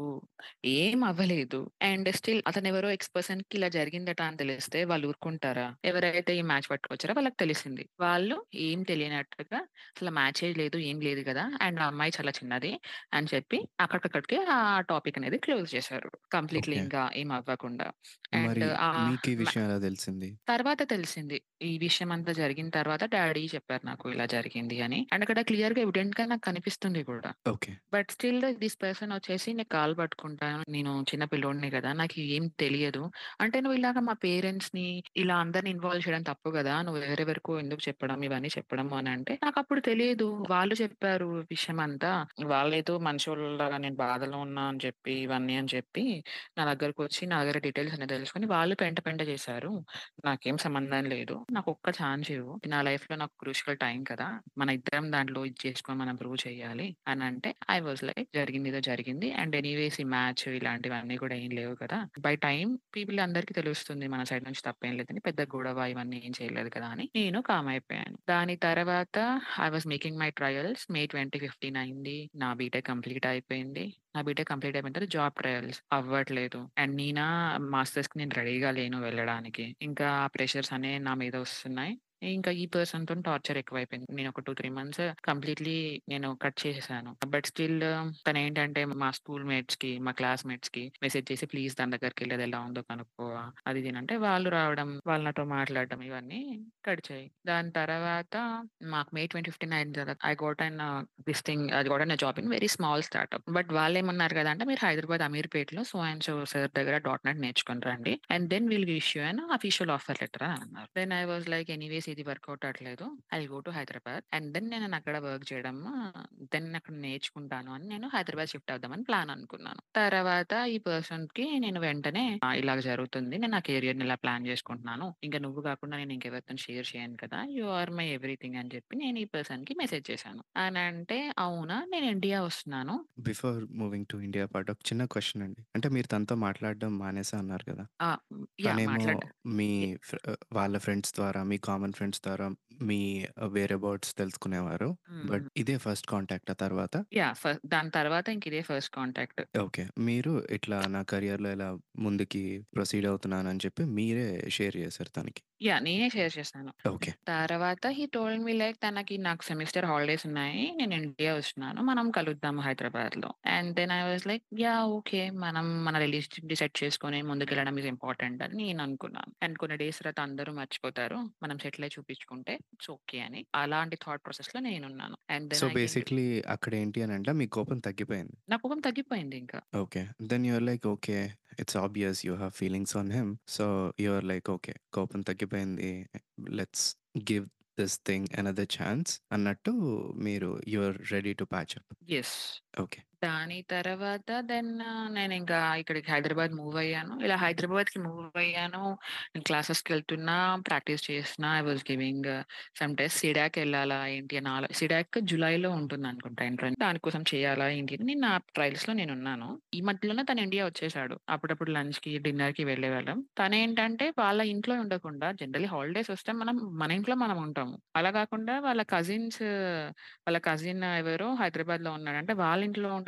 ఏం అవ్వలేదు అండ్ స్టిల్ అతను ఎవరో ఎక్స్ పర్సన్ కి ఇలా జరిగిందట అని తెలిస్తే వాళ్ళు ఊరుకుంటారా ఎవరైతే ఈ మ్యాచ్ పట్టుకొచ్చారో వాళ్ళకి తెలిసింది వాళ్ళు ఏం తెలియనట్టుగా అసలు మ్యాచ్ లేదు ఏం లేదు కదా అండ్ ఆ అమ్మాయి చాలా చిన్నది అని చెప్పి అక్కడికక్కడికి ఆ టాపిక్ అనేది క్లోజ్ చేశారు కంప్లీట్లీ Okay. ఇంకా ఏం అవ్వకుండా మరి అండ్ ఆ మీకు ఈ మ- విషయం ఎలా తెలిసింది తర్వాత తెలిసింది ఈ విషయం అంతా జరిగిన తర్వాత డాడీ చెప్పారు నాకు ఇలా జరిగింది అని అండ్ అక్కడ క్లియర్ గా ఎవిడెంట్ గా నాకు కనిపిస్తుంది కూడా okay but still this person వచ్చేసి నేను కాల్ పట్టుకుంటాను నేను చిన్న పిల్లోడిని కదా నాకు ఏం తెలియదు అంటే నువ్వు ఇలాగ మా పేరెంట్స్ ని ఇలా అందరిని ఇన్వాల్వ్ చేయడం తప్పు కదా నువ్వు ఎవరెవరికో ఎందుకు చెప్పడం ఇవన్నీ చెప్పడం అని అంటే నాకు అప్పుడు తెలియదు వాళ్ళు చెప్పారు విషయం అంతా వాళ్ళేదో మనుషుల్లాగా నేను బాధలో ఉన్నా అని చెప్పి ఇవన్నీ అని చెప్పి నా దగ్గరకు వచ్చి నా దగ్గర డీటెయిల్స్ అనేది తెలుసుకొని వాళ్ళు పెంట పెంట చేశారు నాకేం సంబంధం లేదు నాకు ఒక్క ఛాన్స్ ఇవ్వు నా లైఫ్ లో నాకు క్రూషియల్ టైం కదా మన ఇద్దరం దాంట్లో ఇది చేసుకొని మనం ప్రూవ్ చేయాలి అని అంటే ఐ వాజ్ లైక్ జరిగింది ఏదో జరిగింది అండ్ ఎనీవేస్ ఈ మ్యాచ్ ఇలాంటివన్నీ కూడా ఏం లేవు కదా బై టైం పీపుల్ అందరికీ తెలుస్తుంది మన సైడ్ నుంచి తప్పేం లేదని పెద్ద గొడవ ఇవన్నీ ఏం చేయలేదు కదా అని నేను కామ్ అయిపోయాను దాని తర్వాత I was making my trials May twenty fifteen అయింది నా బీటెక్ కంప్లీట్ అయిపోయింది నా బీటెక్ కంప్లీట్ అయిపోయిన తర్వాత జాబ్ ట్రయల్స్ అవ్వట్లేదు అండ్ నేనా మాస్టర్స్ కి నేను రెడీగా లేను వెళ్ళడానికి ఇంకా ఆ ప్రెషర్స్ అనే నా మీద వస్తున్నాయి ఇంకా ఈ పర్సన్ తో టార్చర్ ఎక్కువైపోయింది నేను ఒక టూ త్రీ మంత్స్ కంప్లీట్లీ నేను కట్ చేసేసాను బట్ స్టిల్ తను ఏంటంటే మా స్కూల్ మేట్స్ కి మా క్లాస్ మేట్స్ కి మెసేజ్ చేసి ప్లీజ్ తన దగ్గరికి వెళ్ళేది ఎలా ఉందో కనుక్కో అది ఇది అని అంటే వాళ్ళు రావడం వాళ్ళ నాతో మాట్లాడడం ఇవన్నీ గడిచాయి దాని తర్వాత మాకు మే ట్వంటీ ఫిఫ్టీన్ అయిన తర్వాత I got and this thing అది got and job in very small startup but వాళ్ళు ఏమన్నారు కదా అంటే మీరు హైదరాబాద్ అమీర్పేటలో సో అండ్ సో సార్ దగ్గర డాట్ నెట్ నేర్చుకుని రండి and then will wish you and official offer letter అని అన్నారు then I was like anyways ఇది వర్కౌట్ అవ్వట్లేదు I go to Hyderabad and then నేను అక్కడ వర్క్ చేయడం దెన్ అక్కడ నేర్చుకుంటాను అని నేను హైదరాబాద్ షిఫ్ట్ అవుదామని ప్లాన్ అనుకున్నాను తర్వాత ఈ పర్సన్ కి నేను వెంటనే "ఆ, ఇలాగ జరుగుతుంది నేను నా కెరియర్ ని ఇలా ప్లాన్ చేసుకుంటున్నాను ఇంకా నువ్వు కాకుండా నేను ఇంకెవరితో షేర్ చేయను కదా యు ఆర్ మై ఎవ్రీథింగ్ అని చెప్పి నేను ఈ పర్సన్ కి మెసేజ్ చేశాను అని అంటే అవునా నేను ఇండియా వస్తున్నాను before moving to India part ఒక చిన్న క్వశ్చన్ అండి అంటే మీరు తనతో మాట్లాడడం మానేసా అన్నారు కదా ఆ, యా తనేమో మాట్లాడ మీ ఫ్ర- వాళ్ళ ఫ్రెండ్స్ ద్వారా మీ కామన్ ఫ్రెండ్స్ ద్వారా మీ వేరే బర్డ్స్ తెలుసుకునేవారు బట్ ఇదే ఫస్ట్ కాంటాక్ట్ ఆ తర్వాత యా ఫస్ట్ దాని తర్వాత ఇంక ఇదే ఫస్ట్ కాంటాక్ట్ ఓకే మీరు ఇట్లా నా కెరియర్లో ఇలా ముందుకి ప్రొసీడ్ అవుతున్నాను అని చెప్పి మీరే షేర్ చేశారు తనకి యాహ్! నేనే షేర్ చేశాను. ఓకే. తర్వాత హి టోల్డ్ మీ లైక్ తనకి నాకు సెమిస్టర్ హాలిడేస్ ఉన్నాయి. నేను ఇండియా వస్తున్నాను. మనం కలుద్దాం హైదరాబాద్‌లో. And then I was like yeah! Okay. మనం మన రిలేషన్‌షిప్‌ని సెట్ చేసుకొని ముందుకెళ్ళడం ఈస్ ఇంపార్టెంట్ అని నేను అనుకున్నాను. అండ్ కొన్ని డేస్ తర్వాత అందరూ మర్చిపోతారు. మనం సెటిల్ అయ్యి చూపించుకుంటే ఇట్స్ ఓకే అని. అలాంటి థాట్ ప్రాసెస్‌లో నేనున్నాను. And so, then I came to basically అక్కడేంటి అనంటే మీ కోపం తగ్గిపోయింది. నా కోపం తగ్గిపోయింది ఇంకా. Okay. Then you are like okay. It's obvious you have feelings on him. So, you are like okay. కోపం తగ్గిపోయింది. Let's give this thing another chance అన్నట్టు మీరు you are ready to patch up. Yes. Okay. దాని తర్వాత then నేనింకా ఇక్కడికి Hyderabad move అయ్యాను. ఇలా హైదరాబాద్‌కి మూవ్ అయ్యాను. నేను క్లాసెస్‌కెళ్తున్నా, ప్రాక్టీస్ చేస్తున్నా. I was giving some test CDAC ఎళ్ళాలా ఏంటి అని ఆలో సిడాక్ జులైలో ఉంటుందనుకుంటా ఎంట్రన్స్. దానికోసం చేయాలా ఏంటి అని నేను నా ట్రయల్స్‌లో నేనున్నాను. ఈ మధ్యలోనే తను ఇండియా వచ్చేసాడు. అప్పుడప్పుడు లంచ్‌కి, డిన్నర్‌కి వెళ్ళేవాళ్ళం. తనేంటంటే వాళ్ళ ఇంట్లో ఉండకుండా జనరల్లీ హాలిడేస్ వస్తే మనం మన ఇంట్లో మనం ఉంటాము. అలా కాకుండా వాళ్ళ కజిన్స్ వాళ్ళ కజిన్ ఎవరో హైదరాబాద్‌లో ఉన్నాడు. అంటే వాళ్ళ ఇంట్లో వండుకుంటూ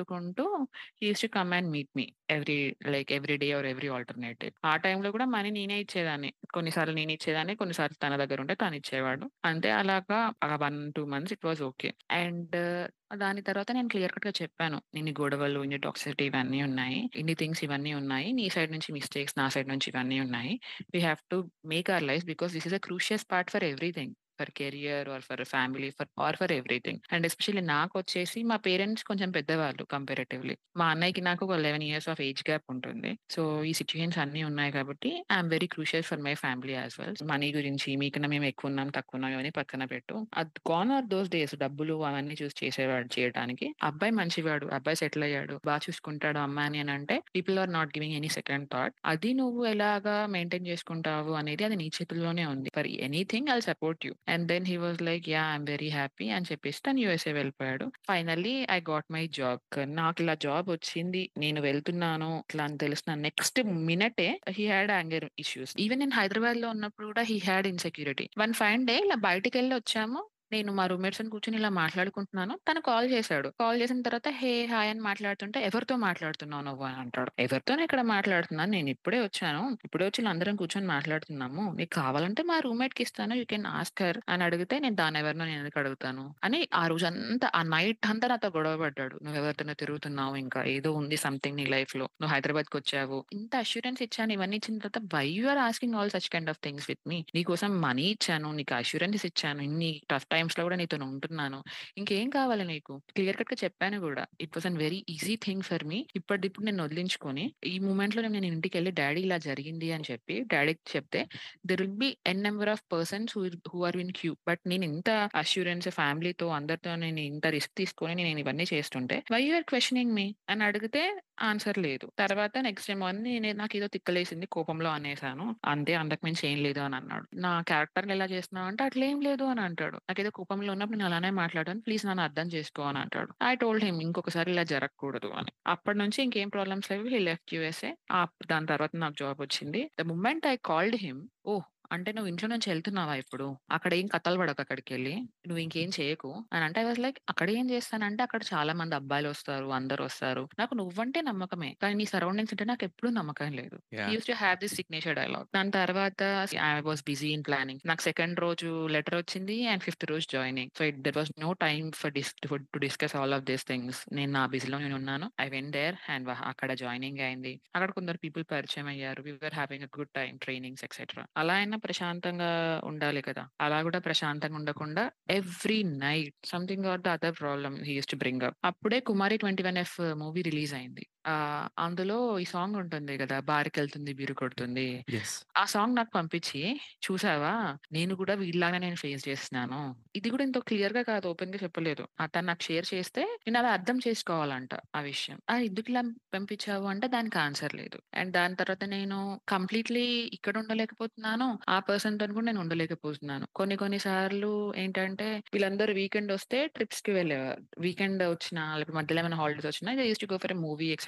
he used to come and meet me every like every day or every alternate day. ఆ టైంలో కూడా మనీ నేనే ఇచ్చేదాన్ని. కొన్నిసార్లు నేను ఇచ్చేదాన్ని. కొన్నిసార్లు తన దగ్గర ఉంటే తను ఇచ్చేవాడు. అంతే అలాగా ఆ 1, 2 months it was okay. And దాని తర్వాత నేను క్లియర్ కట్‌గా చెప్పాను. ఇన్ని గొడవలు, ఇన్ని టాక్సిసిటీ ఇవన్నీ ఉన్నాయి. ఇన్ని థింగ్స్ ఇవన్నీ ఉన్నాయి. నీ సైడ్ నుంచి మిస్టేక్స్, నా సైడ్ నుంచి ఇవన్నీ ఉన్నాయి. We have to make our life because this is a crucial part for everything. For career or for family for or for everything. And especially నాకొచ్చేసి మా పేరెంట్స్ కొంచెం పెద్దవాళ్ళు కంపారేటివ్‌లీ. మా అన్నయ్యకి నాకు ఒక 11 ఇయర్స్ ఆఫ్ ఏజ్ గ్యాప్ ఉంటుంది. So, ఈ సిట్యుయేషన్స్ అన్నీ ఉన్నాయి కాబట్టి I am very crucial for my family as well. Money గురించి మీకన్నా మేము ఎక్కువున్నాం, తక్కువున్నాం ఇవన్నీ పక్కన పెట్టు. అద్ గాన్ ఆర్ దోస్ డేస్ డబ్బులు అవన్నీ చూసి చేసేవాడు చేయడానికి. అబ్బాయి మంచివాడు. అబ్బాయి సెటిల్ అయ్యాడు. బా చూసుకుంటాడు అమ్మాయిని అనంటే people are not giving any second thought. అది నువ్వు ఎలాగా మెయింటైన్ చేసుకుంటావు అనేది అది నీ చేతుల్లోనే ఉంది. For anything I will support you. And then he was like yeah! I am very happy అని చెప్పేసి తను యూఎస్ఏ వెళ్ళిపోయాడు. Finally I got my job. నాకిలా జాబ్ వచ్చింది. నేను వెళ్తున్నాను ఇట్లా అని తెలిసిన నెక్స్ట్ మినిటే he had anger issues. Even నేను హైదరాబాద్‌లో ఉన్నప్పుడు కూడా he had insecurity. One fine day ఇలా బయటికెళ్ళి వచ్చాము. నేను మా రూమ్‌మేట్స్‌తోని కూర్చొని ఇలా మాట్లాడుకుంటున్నాను. తను కాల్ చేశాడు. కాల్ చేసిన తర్వాత హే, హాయ్ అని మాట్లాడుతుంటే ఎవరితో మాట్లాడుతున్నావు నువ్వు అని అంటాడు. ఎవరితోని ఇక్కడ మాట్లాడుతున్నాను. నేను ఇప్పుడే వచ్చాను. ఇప్పుడే వచ్చి ఇలా అందరం కూర్చొని మాట్లాడుతున్నాము. నీకు కావాలంటే మా రూమ్‌మేట్‌కి ఇస్తాను. యూ కెన్ ఆస్క్ హర్ అని అడిగితే నేను దాన్నెవరినో నేనెందుకు అడుగుతాను అని ఆ రోజంతా ఆ నైట్ అంతా నాతో గొడవ పడ్డాడు. నువ్వెవరితోనో తిరుగుతున్నావు ఇంకా ఏదో ఉంది సంథింగ్ నీ లైఫ్‌లో. నువ్వు హైదరాబాద్‌కొచ్చావు. ఇంత అష్యూరెన్స్ ఇచ్చాను. ఇవన్నీ ఇచ్చిన తర్వాత why you are asking all such kind of things with me. నీకోసం మనీ ఇచ్చాను. నీకు అష్యూరెన్సెస్ ఇచ్చాను. ఇన్ని టఫ్ టైమ్స్‌లో కూడా నీతోని ఉంటున్నాను. ఇంకేం కావాలి నీకు? క్లియర్ కట్‌గా చెప్పాను కూడా. It was an very easy thing for me. ఇప్పటిదిప్పుడు నేను వదిలించుకొని ఈ మూమెంట్‌లో నేను ఇంటికెళ్ళి డాడీ ఇలా జరిగింది అని చెప్పి డాడీకి చెప్తే there will be an number of persons who who are in queue. But నేను ఇంత అష్యూరెన్స్ ఫ్యామిలీతో అందరితో నేను ఇంత రిస్క్ తీసుకొని నేను ఇవన్నీ చేస్తుంటే why you are questioning me అని అడిగితే ఆన్సర్ లేదు. తర్వాత నెక్స్ట్ డే మార్నింగ్ నేను నాకేదో తిక్కలేసింది కోపంలో అనేసాను. అంతే అంతకు మించి ఏం లేదు అని అన్నాడు. నా క్యారెక్టర్‌ని ఎలా చేస్తున్నావు అంటే అట్లేం లేదు అని అంటాడు. నాకేదో కోపంలో ఉన్నప్పుడు నేను అలానే మాట్లాడాను. ప్లీజ్ నన్ను అర్థం చేసుకో అని అంటాడు. ఐ టోల్డ్ హిమ్ ఇంకొకసారి ఇలా జరగకూడదు అని. అప్పటి నుంచి ఇంకేం ప్రాబ్లమ్స్ లేవు. హి లెఫ్ట్ యూఎస్ఏ. ఆప్ దాని తర్వాత నాకు జాబ్ వచ్చింది. The moment I called him oh! అంటే నువ్వు ఇంట్లో నుంచి వెళ్తున్నావా ఇప్పుడు? అక్కడ ఏం కథలు పడకు అక్కడికెళ్ళి. నువ్వు ఇంకేం చేయకు అని అంటే ఐ వాస్ లైక్ అక్కడ ఏం చేస్తానంటే అక్కడ చాలా మంది అబ్బాయిలొస్తారు. అందరొస్తారు. నాకు నువ్వంటే నమ్మకమే. కానీ నీ సరౌండింగ్స్ అంటే నాకెప్పుడూ నమ్మకం లేదు. He yeah! Used to have this signature dialogue. దాని తర్వాత I was busy in planning. నాకు సెకండ్ రోజు లెటర్ వచ్చింది అండ్ ఫిఫ్త్ రోజు joining. So, it there was no time for this to discuss all of these things. నేను నా బిజీలో నేనున్నాను. ఐ వెంట్ దేర్ అండ్ అక్కడ జాయినింగ్ అయింది. అక్కడ కొందరు పీపుల్ పరిచయం అయ్యారు. We were having a good time trainings etcetera. అలా అయినా ప్రశాంతంగా ఉండాలి కదా! అలా కూడా ప్రశాంతంగా ఉండకుండా every night something or the other problem he used to bring up. అప్పుడే 'కుమారి 21ఎఫ్' మూవీ రిలీజ్ అయింది. ఆహ్, అందులో ఈ సాంగ్ ఉంటుంది కదా! బార్‌కెళ్తుంది బీరు కొడుతుంది. యెస్. ఆ సాంగ్ నాకు పంపించి చూసావా నేను కూడా వీడిలాగానే నేను ఫేస్ చేస్తున్నాను. ఇది కూడా ఇంత క్లియర్‌గా కాదు ఓపెన్‌గా చెప్పలేదు. అతను నాకు షేర్ చేస్తే నేను అలా అర్థం చేసుకోవాలంట ఆ విషయం. ఆ! ఎందుకిలా పంపించావు అంటే దానికి ఆన్సర్ లేదు. అండ్ దాని తర్వాత నేను కంప్లీట్‌లీ ఇక్కడ ఉండలేకపోతున్నాను. ఆ పర్సన్‌తోని కూడా నేను ఉండలేకపోతున్నాను. కొన్ని కొన్ని సార్లు ఏంటంటే వీళ్ళందరూ వీకెండ్ వస్తే ట్రిప్స్‌కి వెళ్ళేవారు. వీకెండ్ వచ్చినా లేకపోతే మధ్యలో ఏమైనా హాలిడేస్ వచ్చినా they used to go for a movie etcetera.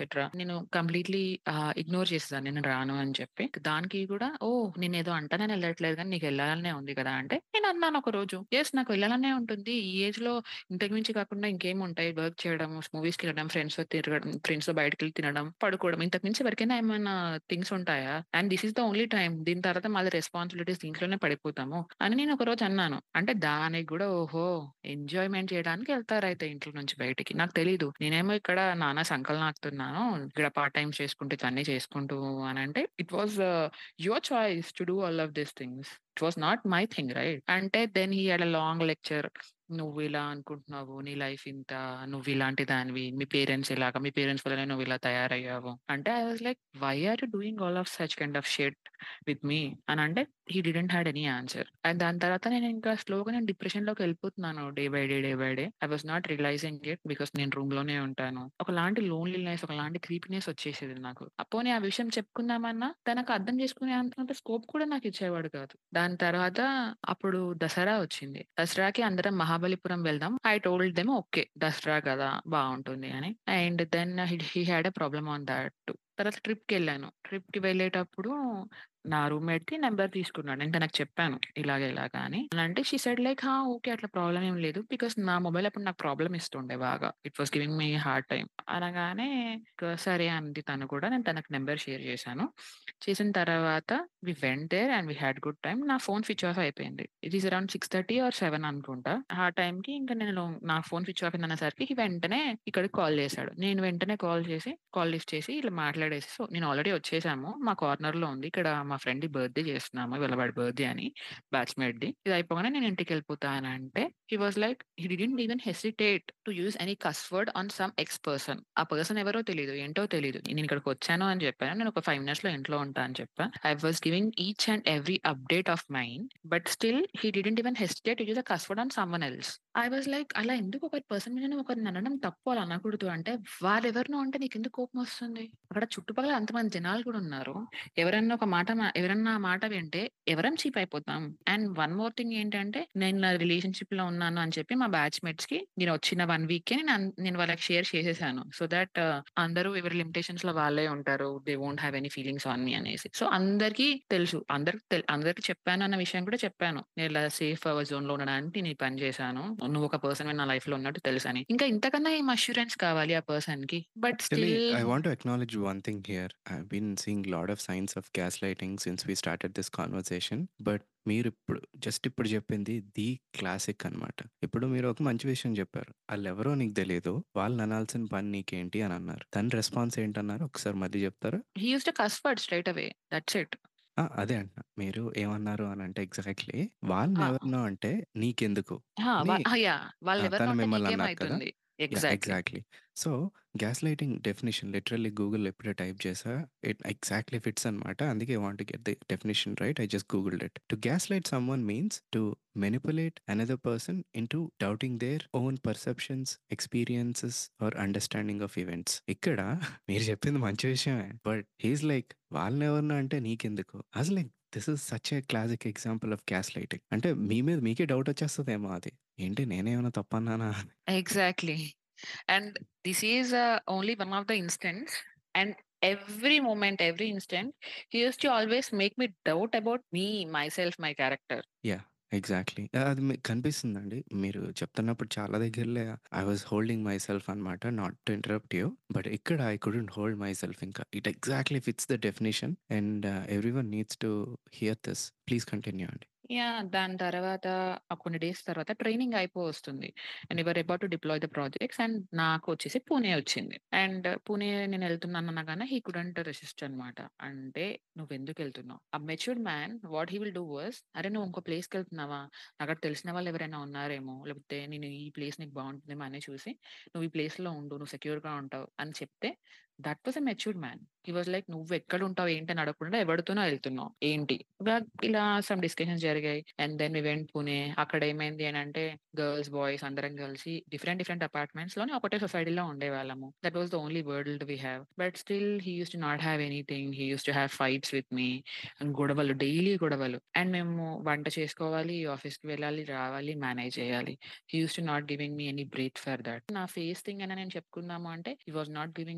Etcetera. నేను కంప్లీట్‌లీ ఆహ్, ఇగ్నోర్ చేసేసాను. నేను రాను అని చెప్పి. దానికి కూడా ఓహ్! నేనేదో అంటానని ఎళ్ళట్లేదు గానీ నీకెళ్ళాలనే ఉంది కదా! అంటే నేనన్నాను ఒకరోజు. యెస్ నాకు వెళ్ళాలనే ఉంటుంది. ఈ ఏజ్‌లో ఇంతకు మించి కాకుండా ఇంకేముంటాయి వర్క్ చేయడం, మూవీస్‌కెళ్ళడం, ఫ్రెండ్స్‌తో తిరగడం, ఫ్రెండ్స్‌తో బయటికెళ్ళి తినడం, పడుకోవడం. ఇంతకు మించి ఎవరికైనా ఏమైనా థింగ్స్ ఉంటాయా? And this is the only time. దీని తర్వాత మళ్ళీ రెస్పాన్సిబిలిటీస్ దీంట్లోనే పడిపోతాము అని నేను ఒకరోజు అన్నాను. అంటే దానికి కూడా ఓహో! ఎంజాయ్‌మెంట్ చేయడానికి ఎళ్తారైతే ఇంట్లో నుంచి బయటికి. నాకు తెలీదు. నేనేమో ఇక్కడ నానా సంకలు నాకుతున్నాను. ఇక్కడ పార్ట్ టైమ్స్ చేసుకుంటూ ఇవన్నీ చేసుకుంటూ అనంటే it was your choice to do all of these things. It was not my thing right. అంటే then he had a long lecture. నువ్వు ఇలా అనుకుంటున్నావు. నీ లైఫ్ ఇంత. నువ్వు ఇలాంటి దానివి. మీ పేరెంట్స్ ఇలాగ. మీ పేరెంట్స్ వల్లనే నువ్వు ఇలా తయారయ్యావు. అంటే I was like why are you doing all of such kind of shit with me అని అంటే he didn't had any answer. And దాని తర్వాత నేను ఇంకా స్లోగా నేను డిప్రెషన్‌లోకి ఎళ్ళిపోతున్నాను day by day, day by day. I was not realizing it because నేను రూమ్‌లోనే ఉంటాను. ఒకలాంటి లోన్లీనెస్, ఒకలాంటి క్రీపీనెస్ వచ్చేసేది నాకు. పోనీ ఆ విషయం చెప్పుకుందామన్నా తనకు అర్థం చేసుకునే అంత స్కోప్ కూడా నాకు ఇచ్చేవాడు కాదు. దాని తర్వాత అప్పుడు దసరా వచ్చింది. దసరాకి అందరం మహాబలిపురం వెళ్దాం. I told them okay. Dasara కదా! బావుంటుంది అని. And then he he had a problem on that too. తర్వాత ట్రిప్‌కెళ్ళాను. ట్రిప్‌కి వెళ్ళేటప్పుడు నా రూమ్‌మేట్‌ది నంబర్ తీసుకున్నాడు. నేను తనకు చెప్పాను. ఇలాగ ఇలాగ అని. అంటే షీ సెడ్ లైక్ "ఆ! ఓకే. అట్లా ప్రాబ్లమ్ ఏం లేదు." బికాస్ నా మొబైల్ అప్పుడు నాకు ప్రాబ్లమ్ ఇస్తుండే బాగా. It was giving me hard time. అనగానే ఇక సరే అంది తను కూడా. నేను తనకు నంబర్ షేర్ చేశాను. చేసిన తర్వాత we went there and we had good time. నా ఫోన్ స్విచ్ ఆఫ్ అయిపోయింది. ఇట్ ఈస్ అరౌండ్ 6:30 ఆర్ 7 అనుకుంటా. ఆ టైంకి ఇంక నేను నా ఫోన్ స్విచ్ ఆఫ్ అయిందనేసరికి వెంటనే ఇక్కడికి కాల్ చేశాడు. నేను వెంటనే కాల్ చేసి కాల్ లిఫ్ట్ చేసి ఇలా మాట్లాడేసి సో నేను ఆల్రెడీ వచ్చేసాము. మా కార్నర్‌లో ఉంది. ఇక్కడ మా ఫ్రెండ్‌ది బర్త్‌డే చేస్తున్నాము. ఇవాళ వాడి బర్త్‌డే అని బ్యాచ్‌మేట్‌ది. ఇది అయిపోగానే నేను ఇంటికెళ్ళిపోతా అని అంటే he was like he didn't even hesitate to use any cuss word on some ex person. ఆ పర్సన్ ఎవరో తెలీదు. ఏంటో తెలీదు. నేను ఇక్కడికి వచ్చాను అని చెప్పాను. నేను ఒక 5 మినిట్స్‌లో ఇంట్లో ఉంటా అని చెప్పా. I was giving each and every update of mine. But still he didn't even hesitate to use a cuss word on someone else. I was like అలా ఎందుకు ఒక పర్సన్ మీద ఒకరిని అనడం తప్పు అలా అనకూడదు అంటే వాళ్ళెవరినో అంటే నీకెందుకు కోపం వస్తుంది? అక్కడ చుట్టుపక్కల అంతమంది జనాలు కూడా ఉన్నారు. ఎవరన్నా ఒక మాట మా ఎవరన్నా ఆ మాట వింటే ఎవరం చీప్ అయిపోతాం. అండ్ వన్ మోర్ థింగ్ ఏంటంటే నేను నా రిలేషన్‌షిప్‌లో ఉన్నాను అని చెప్పి మా బ్యాచ్‌మేట్స్‌కి నేను వచ్చిన 1 వీక్‌కే నేను అన్ నేను వాళ్ళకి షేర్ చేసేసాను. సో థట్ అందరూ ఎవరి లిమిటేషన్స్‌లో వాళ్ళే ఉంటారు. They won't have any feelings on me అనేసి. సో అందరికీ తెలుసు. అందరికి తెల్ అందరికి చెప్పాను అన్న విషయం కూడా చెప్పాను. నేను ఇలా సేఫ్ జోన్‌లో ఉండడానికి నేను ఈ పని చేశాను. నువ్వు ఒక పర్సన్‌వి నా లైఫ్‌లో ఉన్నట్టు తెలుసని. ఇంకా ఇంతకన్నా ఏం అష్యూరెన్స్ కావాలి ఆ పర్సన్‌కి. But Actually, still I want to acknowledge one thing here. I've been seeing a lot of signs of gaslighting since we started this conversation. But మీరిప్పుడు జస్ట్ ఇప్పుడు చెప్పింది ది క్లాసిక్ అన్నమాట. ఇప్పుడు మీరు ఒక మంచి విషయం చెప్పారు. ఆళ్ళెవరో నీకు తెలీదు. వాళ్ళని అనాల్సిన పని నీకేంటి అని అన్నారు. తన రెస్పాన్స్ ఏంటన్నారు? ఒకసారి మళ్ళీ చెప్తారా? హి used a cuss word straight away. That's it. ఆ! అదే అంటున్నా. మీరు ఏమన్నారు అనంటే ఎగ్జాక్ట్‌లీ వాళ్ళని ఆ! ఎవరినో అంటే నీకెందుకు ఆ! అని వా ఆ! యాహ్! ఆ! వాళ్ళెవరినో తను అంటే మిమ్మల్ని అన్నారు కదా! నీకేమైతుంది? Yeah! Exactly. Exactly. So, gaslighting definition literally గూగుల్‌లో ఇప్పుడే టైప్ చేశా. ఇట్ ఎగ్జాక్ట్‌లీ ఫిట్స్ అనమాట. అందుకే I want to get the definition right. I just googled it. To gaslight someone means to manipulate another person into doubting their own perceptions, experiences or understanding of events. ఇక్కడ మీరు చెప్పింది మంచి విషయమే. But he is like వాళ్ళనెవరినో అంటే నీకెందుకు? అసలు like this is such a classic example of gaslighting. అంటే మీ మీద మీకే డౌట్ వచ్చేస్తదేమో అది. ఏంటి నేనేమైనా తప్పన్నానా అని. Exactly. And this is ah, only one of the instance and every moment, every instant he used to always make me doubt about me, myself, my character. Yeah! Exactly. Ah, అది మీకు కనిపిస్తుందండి. మీరు చెప్తున్నప్పుడు చాలా దగ్గరలే I was holding myself అనమాట. Not to interrupt you. But ఇక్కడ I couldn't hold myself ఇంకా. It exactly fits the definition and everyone needs to hear this. Please continue అండి. యాహ్! దాని తర్వాత ఆహ్, కొన్ని డేస్ తర్వాత ట్రైనింగ్ అయిపో వస్తుంది. And we were about to deploy the projects and నాకొచ్చేసి పూణే వచ్చింది. అండ్ పూణే నేను వెళ్తున్నాను అనగానే హి కుడెంట్ రెసిస్ట్ అనమాట. అంటే నువ్వెందుకెళ్తున్నావు? ఆ matured man what he will do was అరే! నువ్వు ఇంకో ప్లేస్‌కెళ్తున్నావా? అక్కడ తెలిసిన వాళ్ళు ఎవరైనా ఉన్నారేమో, లేకపోతే నేను ఈ ప్లేస్ నీకు బావుంటుందేమో అని చూసి నువ్వు ఈ ప్లేస్‌లో ఉండు. నువ్వు సెక్యూర్‌గా ఉంటావు అని చెప్తే that was a matured man. He was like నువ్వెక్కడుంటావు ఏంటి అని అడగకుండా ఎవరితోనో వెళ్తున్నావు. ఏంటి? ఇలా ఇలా సమ్ డిస్కషన్స్ జరిగాయి. And then we went Pune. అక్కడ ఏమైంది అనంటే గర్ల్స్, బాయ్స్ అందరం కలిసి డిఫరెంట్ డిఫరెంట్ అపార్ట్మెంట్స్‌లోనే ఒకటే సొసైటీలో ఉండేవాళ్ళము. That was the only world we have. But still he used to not have anything. He used to have fights with me. గొడవలు డైలీ గొడవలు. అండ్ మేము వంట చేసుకోవాలి, ఆఫీస్‌కి వెళ్ళాలి, రావాలి, మేనేజ్ చేయాలి. He used to not giving me any break for that. నా ఫేస్ థింగ్ అని నేను చెప్పుకుందాము అంటే he was not giving anything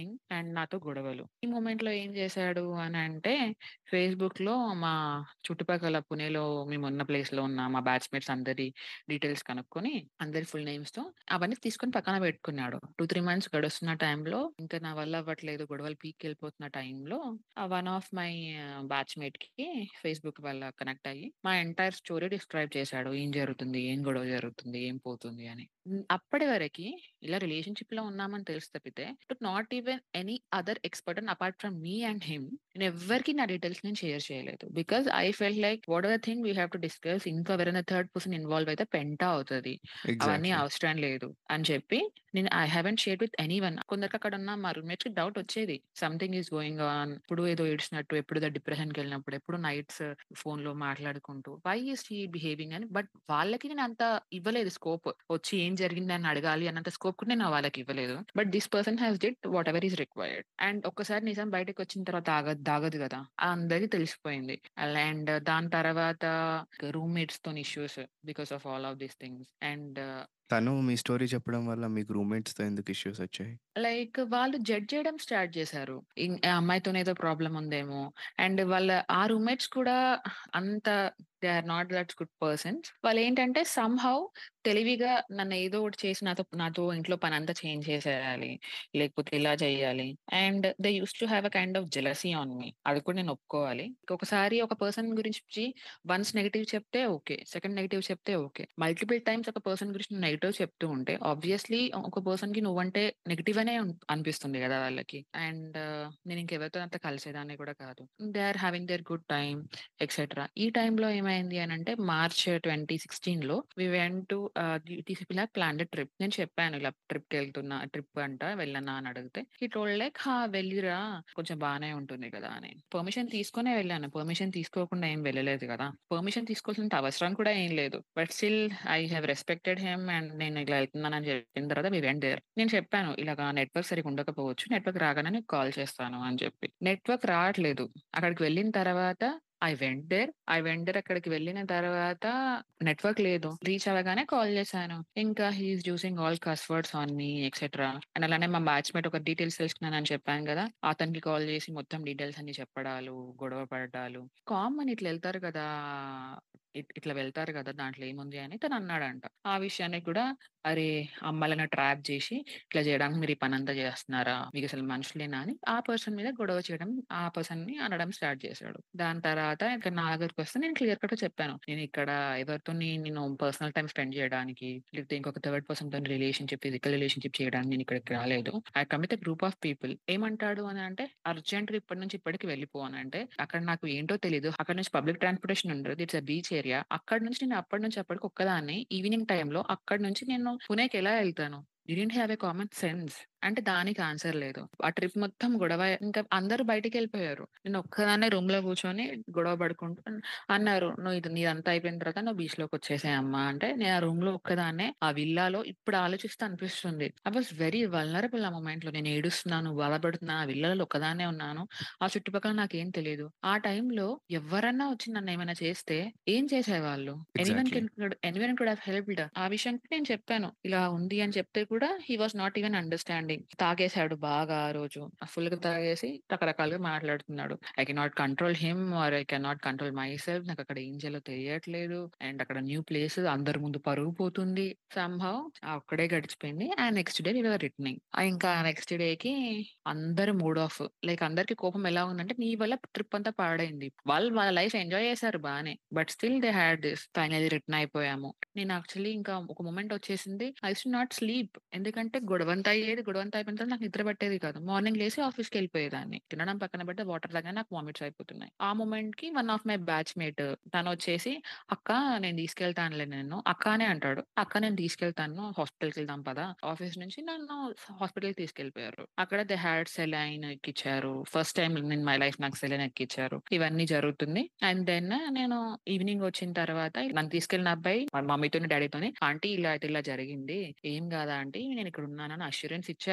everything and నాతో గొడవలు. ఈ మూమెంట్‌లో ఏం చేశాడు అనంటే ఫేస్‌బుక్‌లో మా చుట్టుపక్కల పుణేలో మేమున్న ప్లేస్‌లో ఉన్న మా బ్యాచ్‌మేట్స్ అందరి డీటెయిల్స్ కనుక్కొని అందరి ఫుల్ నేమ్స్‌తో అవన్నీ తీసుకొని పక్కన పెట్టుకున్నాడు. 2, 3 మంత్స్ గడుస్తున్న టైంలో ఇంకా నా వల్ల అవ్వట్లేదు గొడవలు పీక్కెళ్ళిపోతున్న టైంలో ఆహ్, వన్ ఆఫ్ మై బ్యాచ్‌మేట్‌కి ఫేస్‌బుక్ వల్ల కనెక్ట్ అయ్యి మా ఎంటైర్ స్టోరీ డిస్క్రైబ్ చేశాడు. ఏం జరుగుతుంది? ఏం గొడవ జరుగుతుంది? ఏం పోతుంది అని. హ్మ్. అప్పటి వరకి ఇలా రిలేషన్‌షిప్‌లో ఉన్నామని తెలుసు తప్పితే not even any other expert and apart from me and him నేను ఎవ్వరికీ నా డీటెయిల్స్ నేను షేర్ చేయలేదు. Because I felt like whatever thing we have to discuss ఇంకా ఎవరైనా థర్డ్ పర్సన్ ఇన్వాల్వ్ అయితే పెంటా అవుతది. అవన్నీ ఎగ్జాక్ట్‌లీ. అవసరం లేదు అని చెప్పి నేను I haven't shared with anyone. కొందరికి అక్కడ ఉన్న మా రూమ్‌మేట్స్‌కి డౌట్ వచ్చేది. Something is going on. ఎప్పుడు ఏదో ఏడ్చినట్టు, ఎప్పుడు ఏదో డిప్రెషన్‌కెళ్ళినప్పుడు, ఎప్పుడు నైట్స్ ఫోన్‌లో మాట్లాడుకుంటూ వై ఈస్ షీ బిహేవింగ్ అని. బట్ వాళ్ళకి నేను అంత ఇవ్వలేదు స్కోప్. వచ్చి ఏం జరిగింది అని అడగాలి అన్నంత స్కోప్ కూడా నేను వాళ్ళకి ఇవ్వలేదు. But this person has did whatever is required. And ఒక్కసారి నిజం బయటకొచ్చిన తర్వాత ఆగదు దాగదు కదా! అందరికి తెలిసిపోయింది. అండ్ దాని తర్వాత రూమ్‌మేట్స్‌తోని issues because of all of these things. And తను మీ స్టోరీ చెప్పడం వల్ల మీకు రూమ్‌మేట్స్‌తో ఎందుకు ఇష్యూస్ వచ్చాయి? లైక్ వాళ్ళు జడ్జ్ చేయడం స్టార్ట్ చేశారు. ఇన్ ఆ అమ్మాయితోని ఏదో ప్రాబ్లమ్ ఉందేమో! అండ్ వాళ్ళ ఆ రూమ్‌మేట్స్ కూడా అంత they are not that good persons. వాళ్ళేంటంటే సమ్‌హౌ తెలివిగా నన్ను ఏదో ఒకటి చేసి నాతో నాతో ఇంట్లో పనంతా చేయించేసేయాలి. లేకపోతే ఇలా చేయాలి. And they used to have a kind of jealousy on me. అది కూడా నేను ఒప్పుకోవాలి. ఒకసారి ఒక పర్సన్ గురించి వన్స్ నెగెటివ్ చెప్తే ఓకే. సెకండ్ నెగెటివ్ చెప్తే ఓకే. మల్టిపుల్ టైమ్స్ ఒక పర్సన్ గురించి నువ్వు నెగెటివ్ చెప్తూ ఉంటే ఆబ్వియస్‌లీ ఒక పర్సన్‌కి నువ్వంటే నెగెటివ్ అనే ఉం అనిపిస్తుంది కదా వాళ్ళకి. అండ్ నేను ఇంకెవరితో అంత కలిసేదాన్ని కూడా కాదు. They are having their good time etcetera. ఈ టైంలో ఏమైంది అనంటే మార్చ్ 2016లో we went to ah, this ఇలా ప్లాన్డ్ ఎ ట్రిప్. నేను చెప్పాను ఇలా ట్రిప్‌కెళ్తున్నా ట్రిప్ అంట వెళ్ళనా అని అడిగితే హి టోల్డ్ లైక్ "హా! వెళ్ళిరా కొంచెం బానే ఉంటుంది కదా!" అని. పర్మిషన్ తీసుకొనే వెళ్ళాను. పర్మిషన్ తీసుకోకుండా ఏం వెళ్ళలేదు కదా! పర్మిషన్ తీసుకోవాల్సినంత అవసరం కూడా ఏం లేదు. But still I have respected him and నేను ఇలా వెళ్తున్నానని చెప్పిన తర్వాత వి వెంట్ దేర్. నేను చెప్పాను ఇలాగ నెట్వర్క్ సరిగ్గా ఉండకపోవచ్చు. నెట్వర్క్ రాగానే నీకు కాల్ చేస్తాను అని చెప్పి. నెట్వర్క్ రావట్లేదు. అక్కడికి వెళ్ళిన తర్వాత I went there. I went there అక్కడికి వెళ్ళిన తర్వాత నెట్వర్క్ లేదు. రీచ్ అవ్వగానే కాల్ చేశాను. ఇంకా he is using all curse words on me etcetera. And అలానే మా బ్యాచ్‌మేట్ ఒక డీటెయిల్స్ తెలుసుకున్నానని చెప్పాను కదా! అతనికి కాల్ చేసి మొత్తం డీటెయిల్స్ అన్నీ చెప్పడాలు, గొడవ పడడాలు. కామన్ ఇట్లా ఎళ్తారు కదా! ఇట్ ఇట్లా వెళ్తారు కదా! దాంట్లో ఏముంది అని తను అన్నాడంట. ఆ విషయానికి కూడా అరే! అమ్మాయిలని ట్రాప్ చేసి ఇట్లా చేయడానికి మీరు ఈ పనంతా చేస్తున్నారా? మీకసలు మనుషులేనా అని ఆ పర్సన్ మీద గొడవ చేయడం, ఆ పర్సన్‌ని అనడం స్టార్ట్ చేశాడు. దాని తర్వాత ఇక నా దగ్గరికొస్తే నేను క్లియర్ కట్‌గా చెప్పాను. నేను ఇక్కడ ఎవరితోని నేను పర్సనల్ టైమ్ స్పెండ్ చేయడానికి, లేకపోతే ఇంకొక థర్డ్ పర్సన్‌తోని రిలేషన్‌షిప్ ఫిజికల్ రిలేషన్‌షిప్ చేయడానికి నేను ఇక్కడికి రాలేదు. I come with a group of people. ఏమంటాడు అని అంటే అర్జెంట్‌గా ఇప్పటి నుంచి ఇప్పటికి వెళ్ళిపో అనంటే అక్కడ నాకు ఏంటో తెలీదు. అక్కడి నుంచి పబ్లిక్ ట్రాన్స్‌పోర్టేషన్ ఉండదు. It's a beach area. అక్కడి నుంచి నేను అప్పటి నుంచి అప్పటికి ఒక్కదాన్ని ఈవినింగ్ టైమ్‌లో అక్కడి నుంచి నేను పుణేకి ఎలా ఎళ్తాను? You didn't have a common sense. అంటే దానికి ఆన్సర్ లేదు. ఆ ట్రిప్ మొత్తం గొడవ ఇంకా అందరూ బయటికెళ్ళిపోయారు. నేను ఒక్కదాన్నే రూమ్‌లో కూర్చొని గొడవ పడుకుంటూ అన్నారు. "నువ్వు ఇది నీదంతా అయిపోయిన తర్వాత నువ్వు బీచ్‌లోకి వచ్చేసేయ్ అమ్మా" అంటే నేను ఆ రూమ్‌లో ఒక్కదాన్నే ఆ విల్లాలో ఇప్పుడు ఆలోచిస్తే అనిపిస్తుంది. ఐ వాస్ వెరీ వల్నరబుల్ ఆ మొమెంట్‌లో. నేను ఏడుస్తున్నాను, బాధపడుతున్నాను. ఆ విల్లాలో ఒక్కదాన్నే ఉన్నాను. ఆ చుట్టుపక్కల నాకేం తెలీదు. ఆ టైంలో ఎవ్వరన్నా వచ్చి నన్నేమైనా చేస్తే ఏం చేసేవాళ్ళు? Anyone exactly. Can could anyone could have helped. ఆ విషయానికి నేను చెప్పాను. ఇలా ఉంది అని చెప్తే కూడా he was not even understanding. తాగేసాడు బాగా ఆ రోజు. ఫుల్‌గా తాగేసి రకరకాలుగా మాట్లాడుతున్నాడు. I cannot control him or I cannot control myself. నాకక్కడ ఏం చేయాలో తెలియట్లేదు. అండ్ అక్కడ న్యూ ప్లేస్ అందరి ముందు పరువు పోతుంది. సమ్‌హౌ ఆ ఒక్కడే గడిచిపోయింది. And next day we were returning. Ah, ఇంకా నెక్స్ట్ డేకి అందరూ మూడ్ ఆఫ్. లైక్ అందరికి కోపం ఎలా ఉందంటే నీ వల్ల ట్రిప్ అంతా పాడైంది. వాళ్ళు వాళ్ళ లైఫ్ ఎంజాయ్ చేశారు బానే. But still they had this. Finally return అయిపోయాము. నేను యాక్చువల్లీ ఇంకా ఒక మొమెంట్ వచ్చేసింది. I used to not sleep. ఎందుకంటే గొడవంతా అయ్యేది. గొడవంతా అయిపోయిన తర్వాత నాకు నిద్ర పట్టేది కాదు. మార్నింగ్ లేసి ఆఫీస్‌కెళ్ళిపోయేదాన్ని. తినడం పక్కన పెడితే వాటర్ తాగానే నాకు వామిట్స్ అయిపోతున్నాయి. ఆ మొమెంట్‌కి వన్ ఆఫ్ మై బ్యాచ్‌మేట్ తనొచ్చేసి "అక్క నేను తీసుకెళ్తానులే నిన్ను." అక్క అనే అంటాడు. "అక్క నేను తీసుకెళ్తాను. హాస్పిటల్‌కెళ్దాం పద." ఆఫీస్ నుంచి నన్ను హాస్పిటల్‌కి తీసుకెళ్ళిపోయారు. అక్కడ దే హాడ్ సెలైన్ ఎక్కిచ్చారు. First time in my life నాకు సెలైన్ ఎక్కిచ్చారు. ఇవన్నీ జరుగుతుంది. అండ్ దెన్ నేను ఈవినింగ్ వచ్చిన తర్వాత నన్ను తీసుకెళ్ళిన అబ్బాయి వాళ్ళ మమ్మీతోని, డ్యాడీతోని "ఆంటీ ఇలా అయితే ఇలా జరిగింది. ఏం కాదా ఆంటీ నేను ఇక్కడ ఉన్నానని" అష్యూరెన్స్ ఇచ్చారు.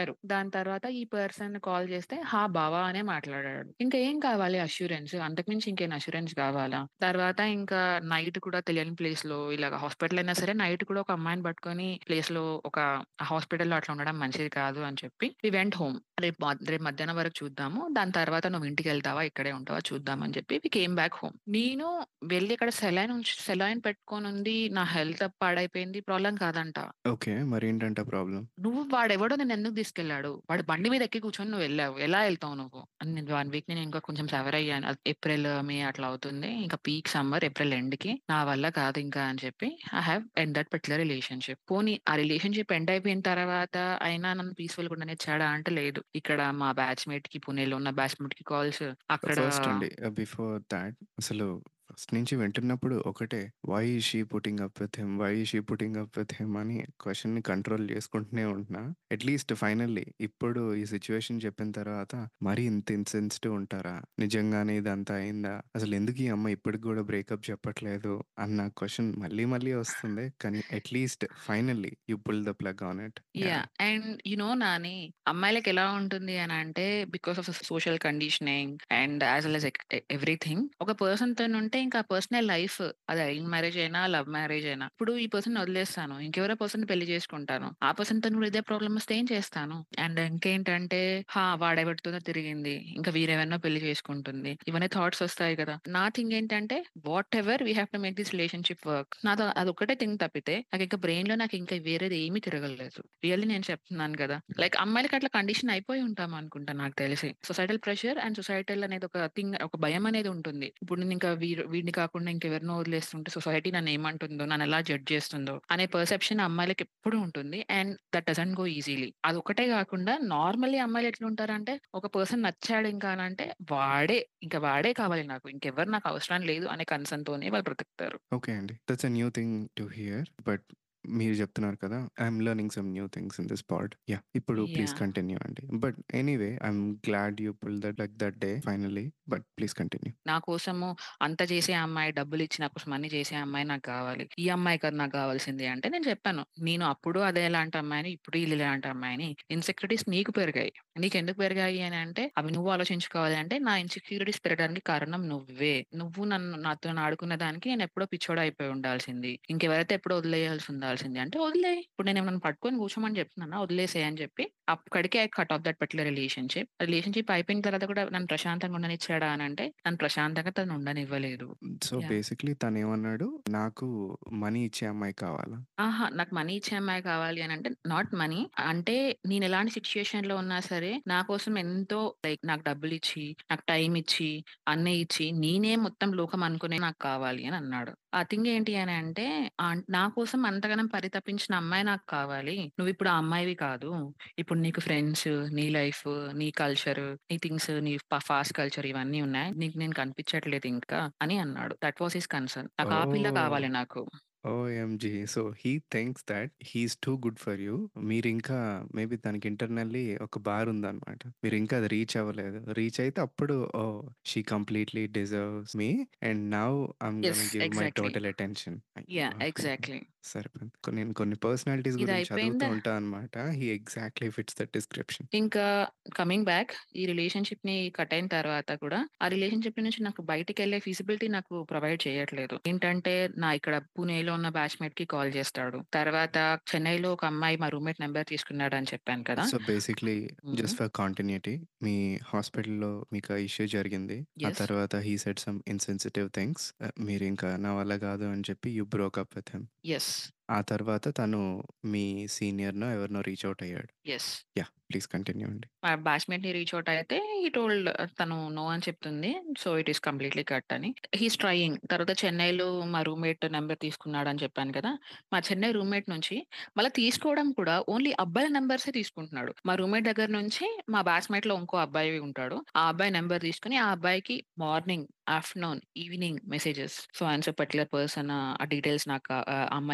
ఇచ్చారు. దాని తర్వాత ఈ పర్సన్ కాల్ చేస్తే హా! బావ అనే మాట్లాడాడు. ఇంకా ఏం కావాలి అష్యూరెన్స్ అంతకుమించి ఇంకేం అష్యూరెన్స్ కావాలా? తర్వాత ఇంకా నైట్ కూడా తెలియని ప్లేస్‌లో ఇలాగ హాస్పిటల్ అయినా సరే నైట్ కూడా ఒక అమ్మాయిని పట్టుకొని ప్లేస్‌లో ఒక హాస్పిటల్‌లో అట్లా ఉండడం మంచిది కాదు అని చెప్పి వి వెంట్ హోమ్. రేపు మ రేపు మధ్యాహ్నం వరకు చూద్దాము. దాని తర్వాత నువ్వు ఇంటికెళ్తావా? ఇక్కడే ఉంటావా? చూద్దాం అని చెప్పి వి కేమ్ బ్యాక్ హోమ్. నేను వెళ్లి అక్కడ సెలైన్ ఉంచి సెలైన్ పెట్టుకొనుంది. నా హెల్త్ పాడైపోయింది. ప్రాబ్లమ్ కాదంట. ఓకే. మరేంటంట ప్రాబ్లమ్? నువ్వు వాడెవడో నిన్నెందుకు తీసుకెళ్ళాడు? వాడు బండి మీద ఎక్కి కూర్చొని నువ్వెళ్ళావు. ఎలా ఎళ్తావు నువ్వు? అని నేను 1 వీక్ నేను ఇంకా కొంచెం సఫర్ అయ్యాను. అది ఏప్రిల్, మే అట్లా అవుతుంది. ఇంకా పీక్ సమ్మర్ ఏప్రిల్ ఎండ్‌కి. నా వల్ల కాదు ఇంకా అని చెప్పి I have end that particular relationship. పోనీ ఆ రిలేషన్‌షిప్ ఎండ్ అయిపోయిన తర్వాత అయినా నన్ను పీస్‌ఫుల్‌గా ఉండనిచ్చాడా అంటే లేదు. ఇక్కడ మా బ్యాచ్‌మేట్‌కి పుణేలో ఉన్న బ్యాచ్‌మేట్‌కి కాల్స్ అక్కడ ఫస్ట్ అండి బిఫోర్ థాట్ అసలు ఫస్ట్ నుంచి వింటున్నప్పుడు ఒకటే why is she putting up with him? Why is she putting up with him? అని క్వెషన్‌ని కంట్రోల్ చేసుకుంటూనే ఉంటున్నా. అట్‌లీస్ట్ ఫైనల్లీ ఇప్పుడు ఈ సిట్యుయేషన్ చెప్పిన తర్వాత మరీ ఇంత ఇన్సెన్సిటివ్ ఉంటారా? నిజంగానే ఇదంతా అయిందా? అసలు ఎందుకు ఈ అమ్మాయి ఇప్పటికి కూడా బ్రేకప్ చెప్పట్లేదు? అన్న క్వెషన్ మళ్ళీ మళ్ళీ వస్తుంది. కానీ at least finally you pull the plug on it. Yeah! Yeah! And you know Nani అమ్మాయిలకి ఎలా ఉంటుంది అని అంటే because of social conditioning and as well as ఎక్ ఎవ్రీథింగ్ ఒక పర్సన్‌తోని ఉంటే ఇంకా పర్సనల్ లైఫ్ అది అరేంజ్ మ్యారేజ్ అయినా, లవ్ మ్యారేజ్ అయినా. ఇప్పుడు ఈ పర్సన్‌ని వదిలేస్తాను. ఇంకెవరో పర్సన్‌ని పెళ్లి చేసుకుంటాను. ఆ పర్సన్‌తోని కూడా ఇదే ప్రాబ్లమ్ వస్తే ఏం చేస్తాను? అండ్ ఇంకేంటంటే హా! వాడెవరితోనో తిరిగింది. ఇంకా వీరెవరినో పెళ్లి చేసుకుంటుంది. ఇవన్నీ థాట్స్ వస్తాయి కదా! నా థింగ్ ఏంటంటే whatever we have to make this relationship work. నాతో అదొక్కటే థింగ్ తప్పితే నాకు ఇంకా బ్రెయిన్‌లో నాకు ఇంకా వేరేది ఏమీ తిరగలేదు. రియల్లీ నేను చెప్తున్నాను కదా! లైక్ అమ్మాయిలకి అట్లా కండిషన్ అయిపోయి ఉంటాం అనుకుంటా నాకు తెలిసి. సొసైటల్ ప్రెషర్ అండ్ సొసైటల్ అనేది ఒక థింగ్ ఒక భయం అనేది ఉంటుంది. ఇప్పుడు నేను ఇంకా వీరు వీడిని కాకుండా ఇంకెవరినో వదిలేస్తుంటే సొసైటీ నన్ను ఏమంటుందో, నన్ను ఎలా జడ్జ్ చేస్తుందో అనే పర్సెప్షన్ అమ్మాయిలకి ఎప్పుడూ ఉంటుంది. And that doesn't go easily. అదొక్కటే కాకుండా నార్మల్లీ అమ్మాయిలు ఎట్లుంటారంటే ఒక పర్సన్ నచ్చాడు ఇంకా అనంటే వాడే ఇంకా వాడే కావాలి నాకు. ఇంకెవ్వరు నాకు అవసరం లేదు అనే కన్సర్న్‌తోనే వాళ్ళు బ్రతుకుతారు. ఓకే అండి. That's a new thing to hear. But మీరు చెప్తున్నారు కదా! I am learning some new things in this part. Yeah! ఇప్పుడు ప్లీజ్ యాహ్! కంటిన్యూ అండి. But anyway I am glad you pulled that like that day finally. But please continue. నా కోసము అంత చేసే అమ్మాయి డబ్బులిచ్చి నా కోసం అన్ని చేసే అమ్మాయి నాకు కావాలి. ఈ అమ్మాయి కాదు నాకు కావాల్సింది అంటే నేను చెప్పాను. నేను అప్పుడు అదే లాంటి అమ్మాయిని, ఇప్పుడు ఇలాంటి అమ్మాయిని. ఇన్‌సెక్యూరిటీస్ నీకు పెరిగాయి. నీకెందుకు పెరిగాయి అని అంటే అవి నువ్వు ఆలోచించుకోవాలి అంటే నా ఇన్‌సెక్యూరిటీస్ పెరగడానికి కారణం నువ్వే. నువ్వు నన్ను నాతోని ఆడుకున్న దానికి నేను ఎప్పుడో పిచ్చోడు అయిపోయి ఉండాల్సింది. ఇంకెవరైతే ఎప్పుడో వదిలేయాల్సి ఉండాల్సింది. అంటే వదిలేయి. ఇప్పుడు నేను ఏమన్నా పట్టుకొని కూర్చోమని చెప్తున్నానా? వదిలేసేయి అని చెప్పి అక్కడికే I cut off that particular relationship. Relationship అయిపోయిన తర్వాత కూడా నన్ను ప్రశాంతంగా ఉండనిచ్చాడా అని అంటే నన్ను ప్రశాంతంగా తను ఉండనివ్వలేదు. So yeah! బేసిక్‌లీ తనేమన్నాడు నాకు మనీ ఇచ్చే అమ్మాయి కావాలా? ఆహా! నాకు మనీ ఇచ్చే అమ్మాయి కావాలి అని అంటే నాట్ మనీ. అంటే నేను ఎలాంటి సిట్యుయేషన్‌లో ఉన్నా సరే నా కోసం ఎంతో లైక్ నాకు డబ్బులిచ్చి, నాకు టైమ్ ఇచ్చి, అన్నీ ఇచ్చి నేనే మొత్తం లోకం అనుకునే నాకు కావాలి అని అన్నాడు. ఆ థింగ్ ఏంటి అని అంటే ఆహ్, నా కోసం అంతగనం పరితపించిన అమ్మాయి నాకు కావాలి. నువ్విప్పుడు ఆ అమ్మాయివి కాదు. ఇప్పుడు నీకు ఫ్రెండ్స్, నీ లైఫ్, నీ కల్చర్, నీ థింగ్స్, నీ ప ఫాస్ట్ కల్చర్ ఇవన్నీ ఉన్నాయి. నీకు నేను కనిపించట్లేదు ఇంకా అని అన్నాడు. That was his concern. నాకు ఆ పిల్ల ఓహ్! కావాలి నాకు. OMG! So he thinks that he is too good for you. మీరింకా మేబీ తనకి ఇంటర్నల్లీ ఒక బార్ ఉందన్నమాట. మీరింకా అది రీచ్ అవ్వలేదు. రీచ్ అయితే అప్పుడు oh! She completely deserves me and now I am yes. Gonna give my exactly. Total attention. అయ్యో! యాహ్! ఎగ్జాక్ట్‌లీ. సరిపోయింది. కొ నేను కొన్ని పర్సనాలిటీస్ ఇది గురించి చదువుతూ అయిపోయిందా? ఉంటా అన్నమాట. He exactly fits that description. ఇంకా కమింగ్ బ్యాక్ ఈ రిలేషన్‌షిప్‌ని కట్ అయిన తర్వాత కూడా ఆ రిలేషన్‌షిప్ నుంచి నాకు బయటికెళ్ళే ఫీజిబిలిటీ నాకు ప్రొవైడ్ చేయట్లేదు. ఏంటంటే నా ఇక్కడ పూణేలో ఉన్న బ్యాచ్‌మేట్‌కి కాల్ చేస్తాడు. తర్వాత చెన్నైలో ఒక అమ్మాయి మా రూమ్‌మేట్ నంబర్ తీసుకున్నాడని చెప్పాను కదా! సో బేసిక్‌లీ హుహు. జస్ట్ ఫర్ కంటిన్యూటీ మీ హాస్పిటల్‌లో మీకు ఆ ఇష్యూ జరిగింది. ఆ యెస్. తర్వాత he said some insensitive things. Ah, మీరింకా నా వల్ల కాదు అని చెప్పి you broke up with him. Yes. ఆ తర్వాత తను మీ సీనియర్‌నో ఎవరినో రీచ్ ఔట్ అయ్యాడు. యెస్. యాహ్! ప్లీజ్ కంటిన్యూ అండి. మా బ్యాచ్‌మేట్‌ని రీచ్ ఔట్ అయితే హి టోల్డ్ తను నో అని చెప్తుంది. So it is completely cut అని. He is trying. తర్వాత చెన్నైలో మా రూమ్‌మేట్ నంబర్ తీసుకున్నాడని చెప్పాను కదా! మా చెన్నై రూమ్‌మేట్ నుంచి మళ్ళా తీసుకోవడం కూడా ఓన్లీ అబ్బాయిల నంబర్సే తీసుకుంటున్నాడు. మా రూమ్‌మేట్ దగ్గర నుంచి మా బ్యాచ్‌మేట్‌లో ఇంకో అబ్బాయి ఉంటాడు. ఆ అబ్బాయి నంబర్ తీసుకొని ఆ అబ్బాయికి morning, afternoon, evening messages. So and so particular person ఆ డీటెయిల్స్ నాకు ఆహ్, అమ్మాయి ఎలా ఉంది?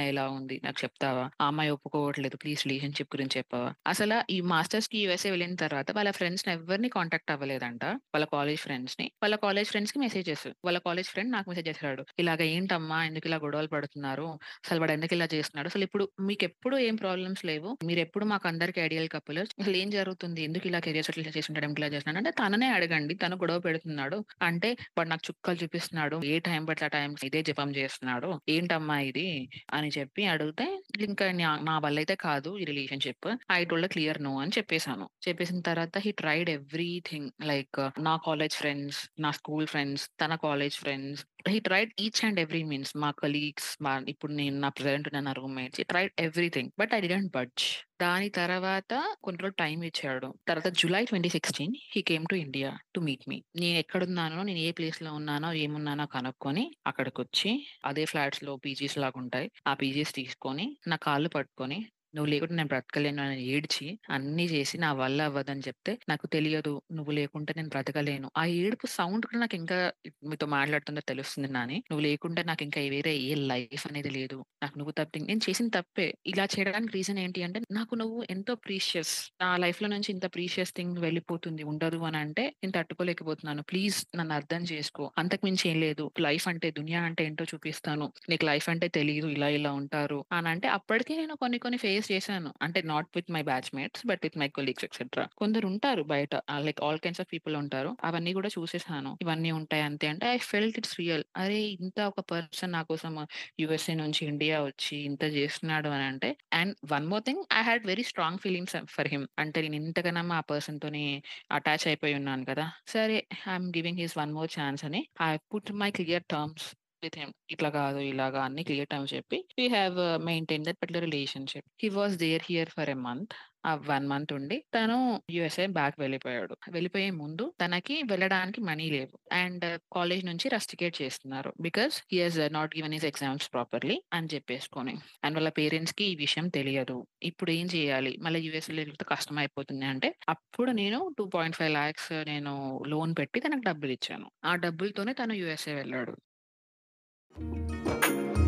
ఉంది. నాకు చెప్తావా? ఆ అమ్మాయి ఒప్పుకోవట్లేదు. ప్లీజ్ రిలేషన్‌షిప్ గురించి చెప్పవా? అసల ఈ మాస్టర్స్‌కి యూఎస్ఏ వెళ్ళిన తర్వాత వాళ్ళ ఫ్రెండ్స్‌ని ఎవ్వరిని కాంటాక్ట్ అవ్వలేదంట. వాళ్ళ కాలేజ్ ఫ్రెండ్స్‌ని. వాళ్ళ కాలేజ్ ఫ్రెండ్స్‌కి మెసేజెస్. వాళ్ళ కాలేజ్ ఫ్రెండ్ నాకు మెసేజ్ చేసాడు. ఇలాగ ఏంటమ్మా ఎందుకిలా గొడవలు పడుతున్నారు? అసలు వాడు ఎందుకిలా చేస్తున్నాడు? అసలిప్పుడు మీకెప్పుడు ఏం ప్రాబ్లమ్స్ లేవు. మీరెప్పుడు మాకందరికి ఐడియల్ కపుల్. అసలేం జరుగుతుంది? ఎందుకిలా కెరియర్ సెటిల్ చేసుకుంటాడు? ఎందుకిలా చేస్తున్నాడు? అంటే తననే అడగండి. తను గొడవ పెడుతున్నాడు. అంటే వాడు నాకు చుక్కలు చూపిస్తున్నాడు. ఏ టైం పడితే ఆ టైం ఇదే జపం చేస్తున్నాడు. ఏంటమ్మా ఇది? అని చెప్పి అడిగితే ఇంకా న్యా నా వల్లైతే కాదు ఈ relationship. I told clear no అని చెప్పేసాను. చెప్పేసిన తర్వాత హి ట్రైడ్ ఎవ్రీథింగ్ లైక్ నా కాలేజ్ ఫ్రెండ్స్, నా స్కూల్ ఫ్రెండ్స్, తన college friends. He tried each and every means మా కలీగ్స్, మా ఇప్పుడు నేను నా ప్రెజెంట్ ఉన్న నా roommates. He tried everything. But I didn't budge. దాని తర్వాత కొన్ని రోజులు టైం ఇచ్చాడు. తర్వాత July 2016 he came to India to meet me. నేను ఎక్కడున్నానో, నేను ఏ ప్లేస్‌లో ఉన్నానో, ఏమున్నానో కనుక్కొని అక్కడికొచ్చి అదే ఫ్లాట్స్‌లో పీజీస్ లాగుంటాయి. ఆ పీజీస్ తీసుకొని నా కాళ్ళు పట్టుకొని నువ్వు లేకుంటే నేను బ్రతకలేను అని ఏడ్చి అన్నీ చేసి నా వల్ల అవ్వదని చెప్తే నాకు తెలియదు. నువ్వు లేకుంటే నేను బ్రతకలేను. ఆ ఏడుపు సౌండ్ కూడా నాకు ఇంకా మీతో మాట్లాడుతుంటే తెలుస్తుంది నాని. నువ్వు లేకుంటే నాకు ఇంకా వేరే ఏ లైఫ్ అనేది లేదు. నాకు నువ్వు తప్పితే నేను చేసిన తప్పే. ఇలా చేయడానికి రీజన్ ఏంటి అంటే నాకు నువ్వు ఎంతో ప్రీషియస్. నా లైఫ్‌లో నుంచి ఇంత ప్రీషియస్ థింగ్ వెళ్ళిపోతుంది. ఉండదు అని అంటే నేను తట్టుకోలేకపోతున్నాను. ప్లీజ్ నన్ను అర్థం చేసుకో. అంతకు మించి ఏం లేదు. లైఫ్ అంటే దునియా అంటే ఏంటో చూపిస్తాను. నీకు లైఫ్ అంటే తెలీదు. ఇలా ఇలా ఉంటారు అని అంటే అప్పటికే నేను కొన్ని కొన్ని ఫేస్ చేశాను. అంటే not with my batchmates but with my colleagues etcetera. కొందరు ఉంటారు బయట. Ah, like all kinds of people ఉంటారు. అవన్నీ కూడా చూసేసాను. ఇవన్నీ ఉంటాయి అంతే అంటే ఐ ఫెల్ట్ ఇట్స్ రియల్. అరే! ఇంత ఒక పర్సన్ నా కోసం యూఎస్ఏ నుంచి ఇండియా వచ్చి ఇంత చేస్తున్నాడు అని అంటే and one more thing I had very strong feelings for him. అంటే నేను ఇంతగనం ఆ పర్సన్‌తోని అటాచ్ అయిపోయి ఉన్నాను కదా! సరే I am giving his one more chance అని I put my clear terms with him. ఇట్లా కాదు, ఇలాగా అన్ని క్లియర్ టర్మ్స్ చెప్పి we have maintain that particular relationship. He was there here for a month. ఆ 1 మంత్ ఉండి తను యూఎస్ఏ బ్యాక్ వెళ్ళిపోయాడు. వెళ్ళిపోయే ముందు తనకి వెళ్ళడానికి మనీ లేవు. అండ్ కాలేజ్ నుంచి రస్టికేట్ చేస్తున్నారు. Because he has not given his exams properly అని చెప్పేసుకొని. అండ్ వాళ్ళ పేరెంట్స్‌కి ఈ విషయం తెలియదు. ఇప్పుడు ఏం చేయాలి? మళ్ళీ యూఎస్ఏలో వెళ్తే కష్టం అయిపోతుంది అంటే అప్పుడు నేను 2.5 లాక్స్ నేను లోన్ పెట్టి తనకు డబ్బులిచ్చాను. ఆ డబ్బులతోనే తను యూఎస్ఏ వెళ్ళాడు.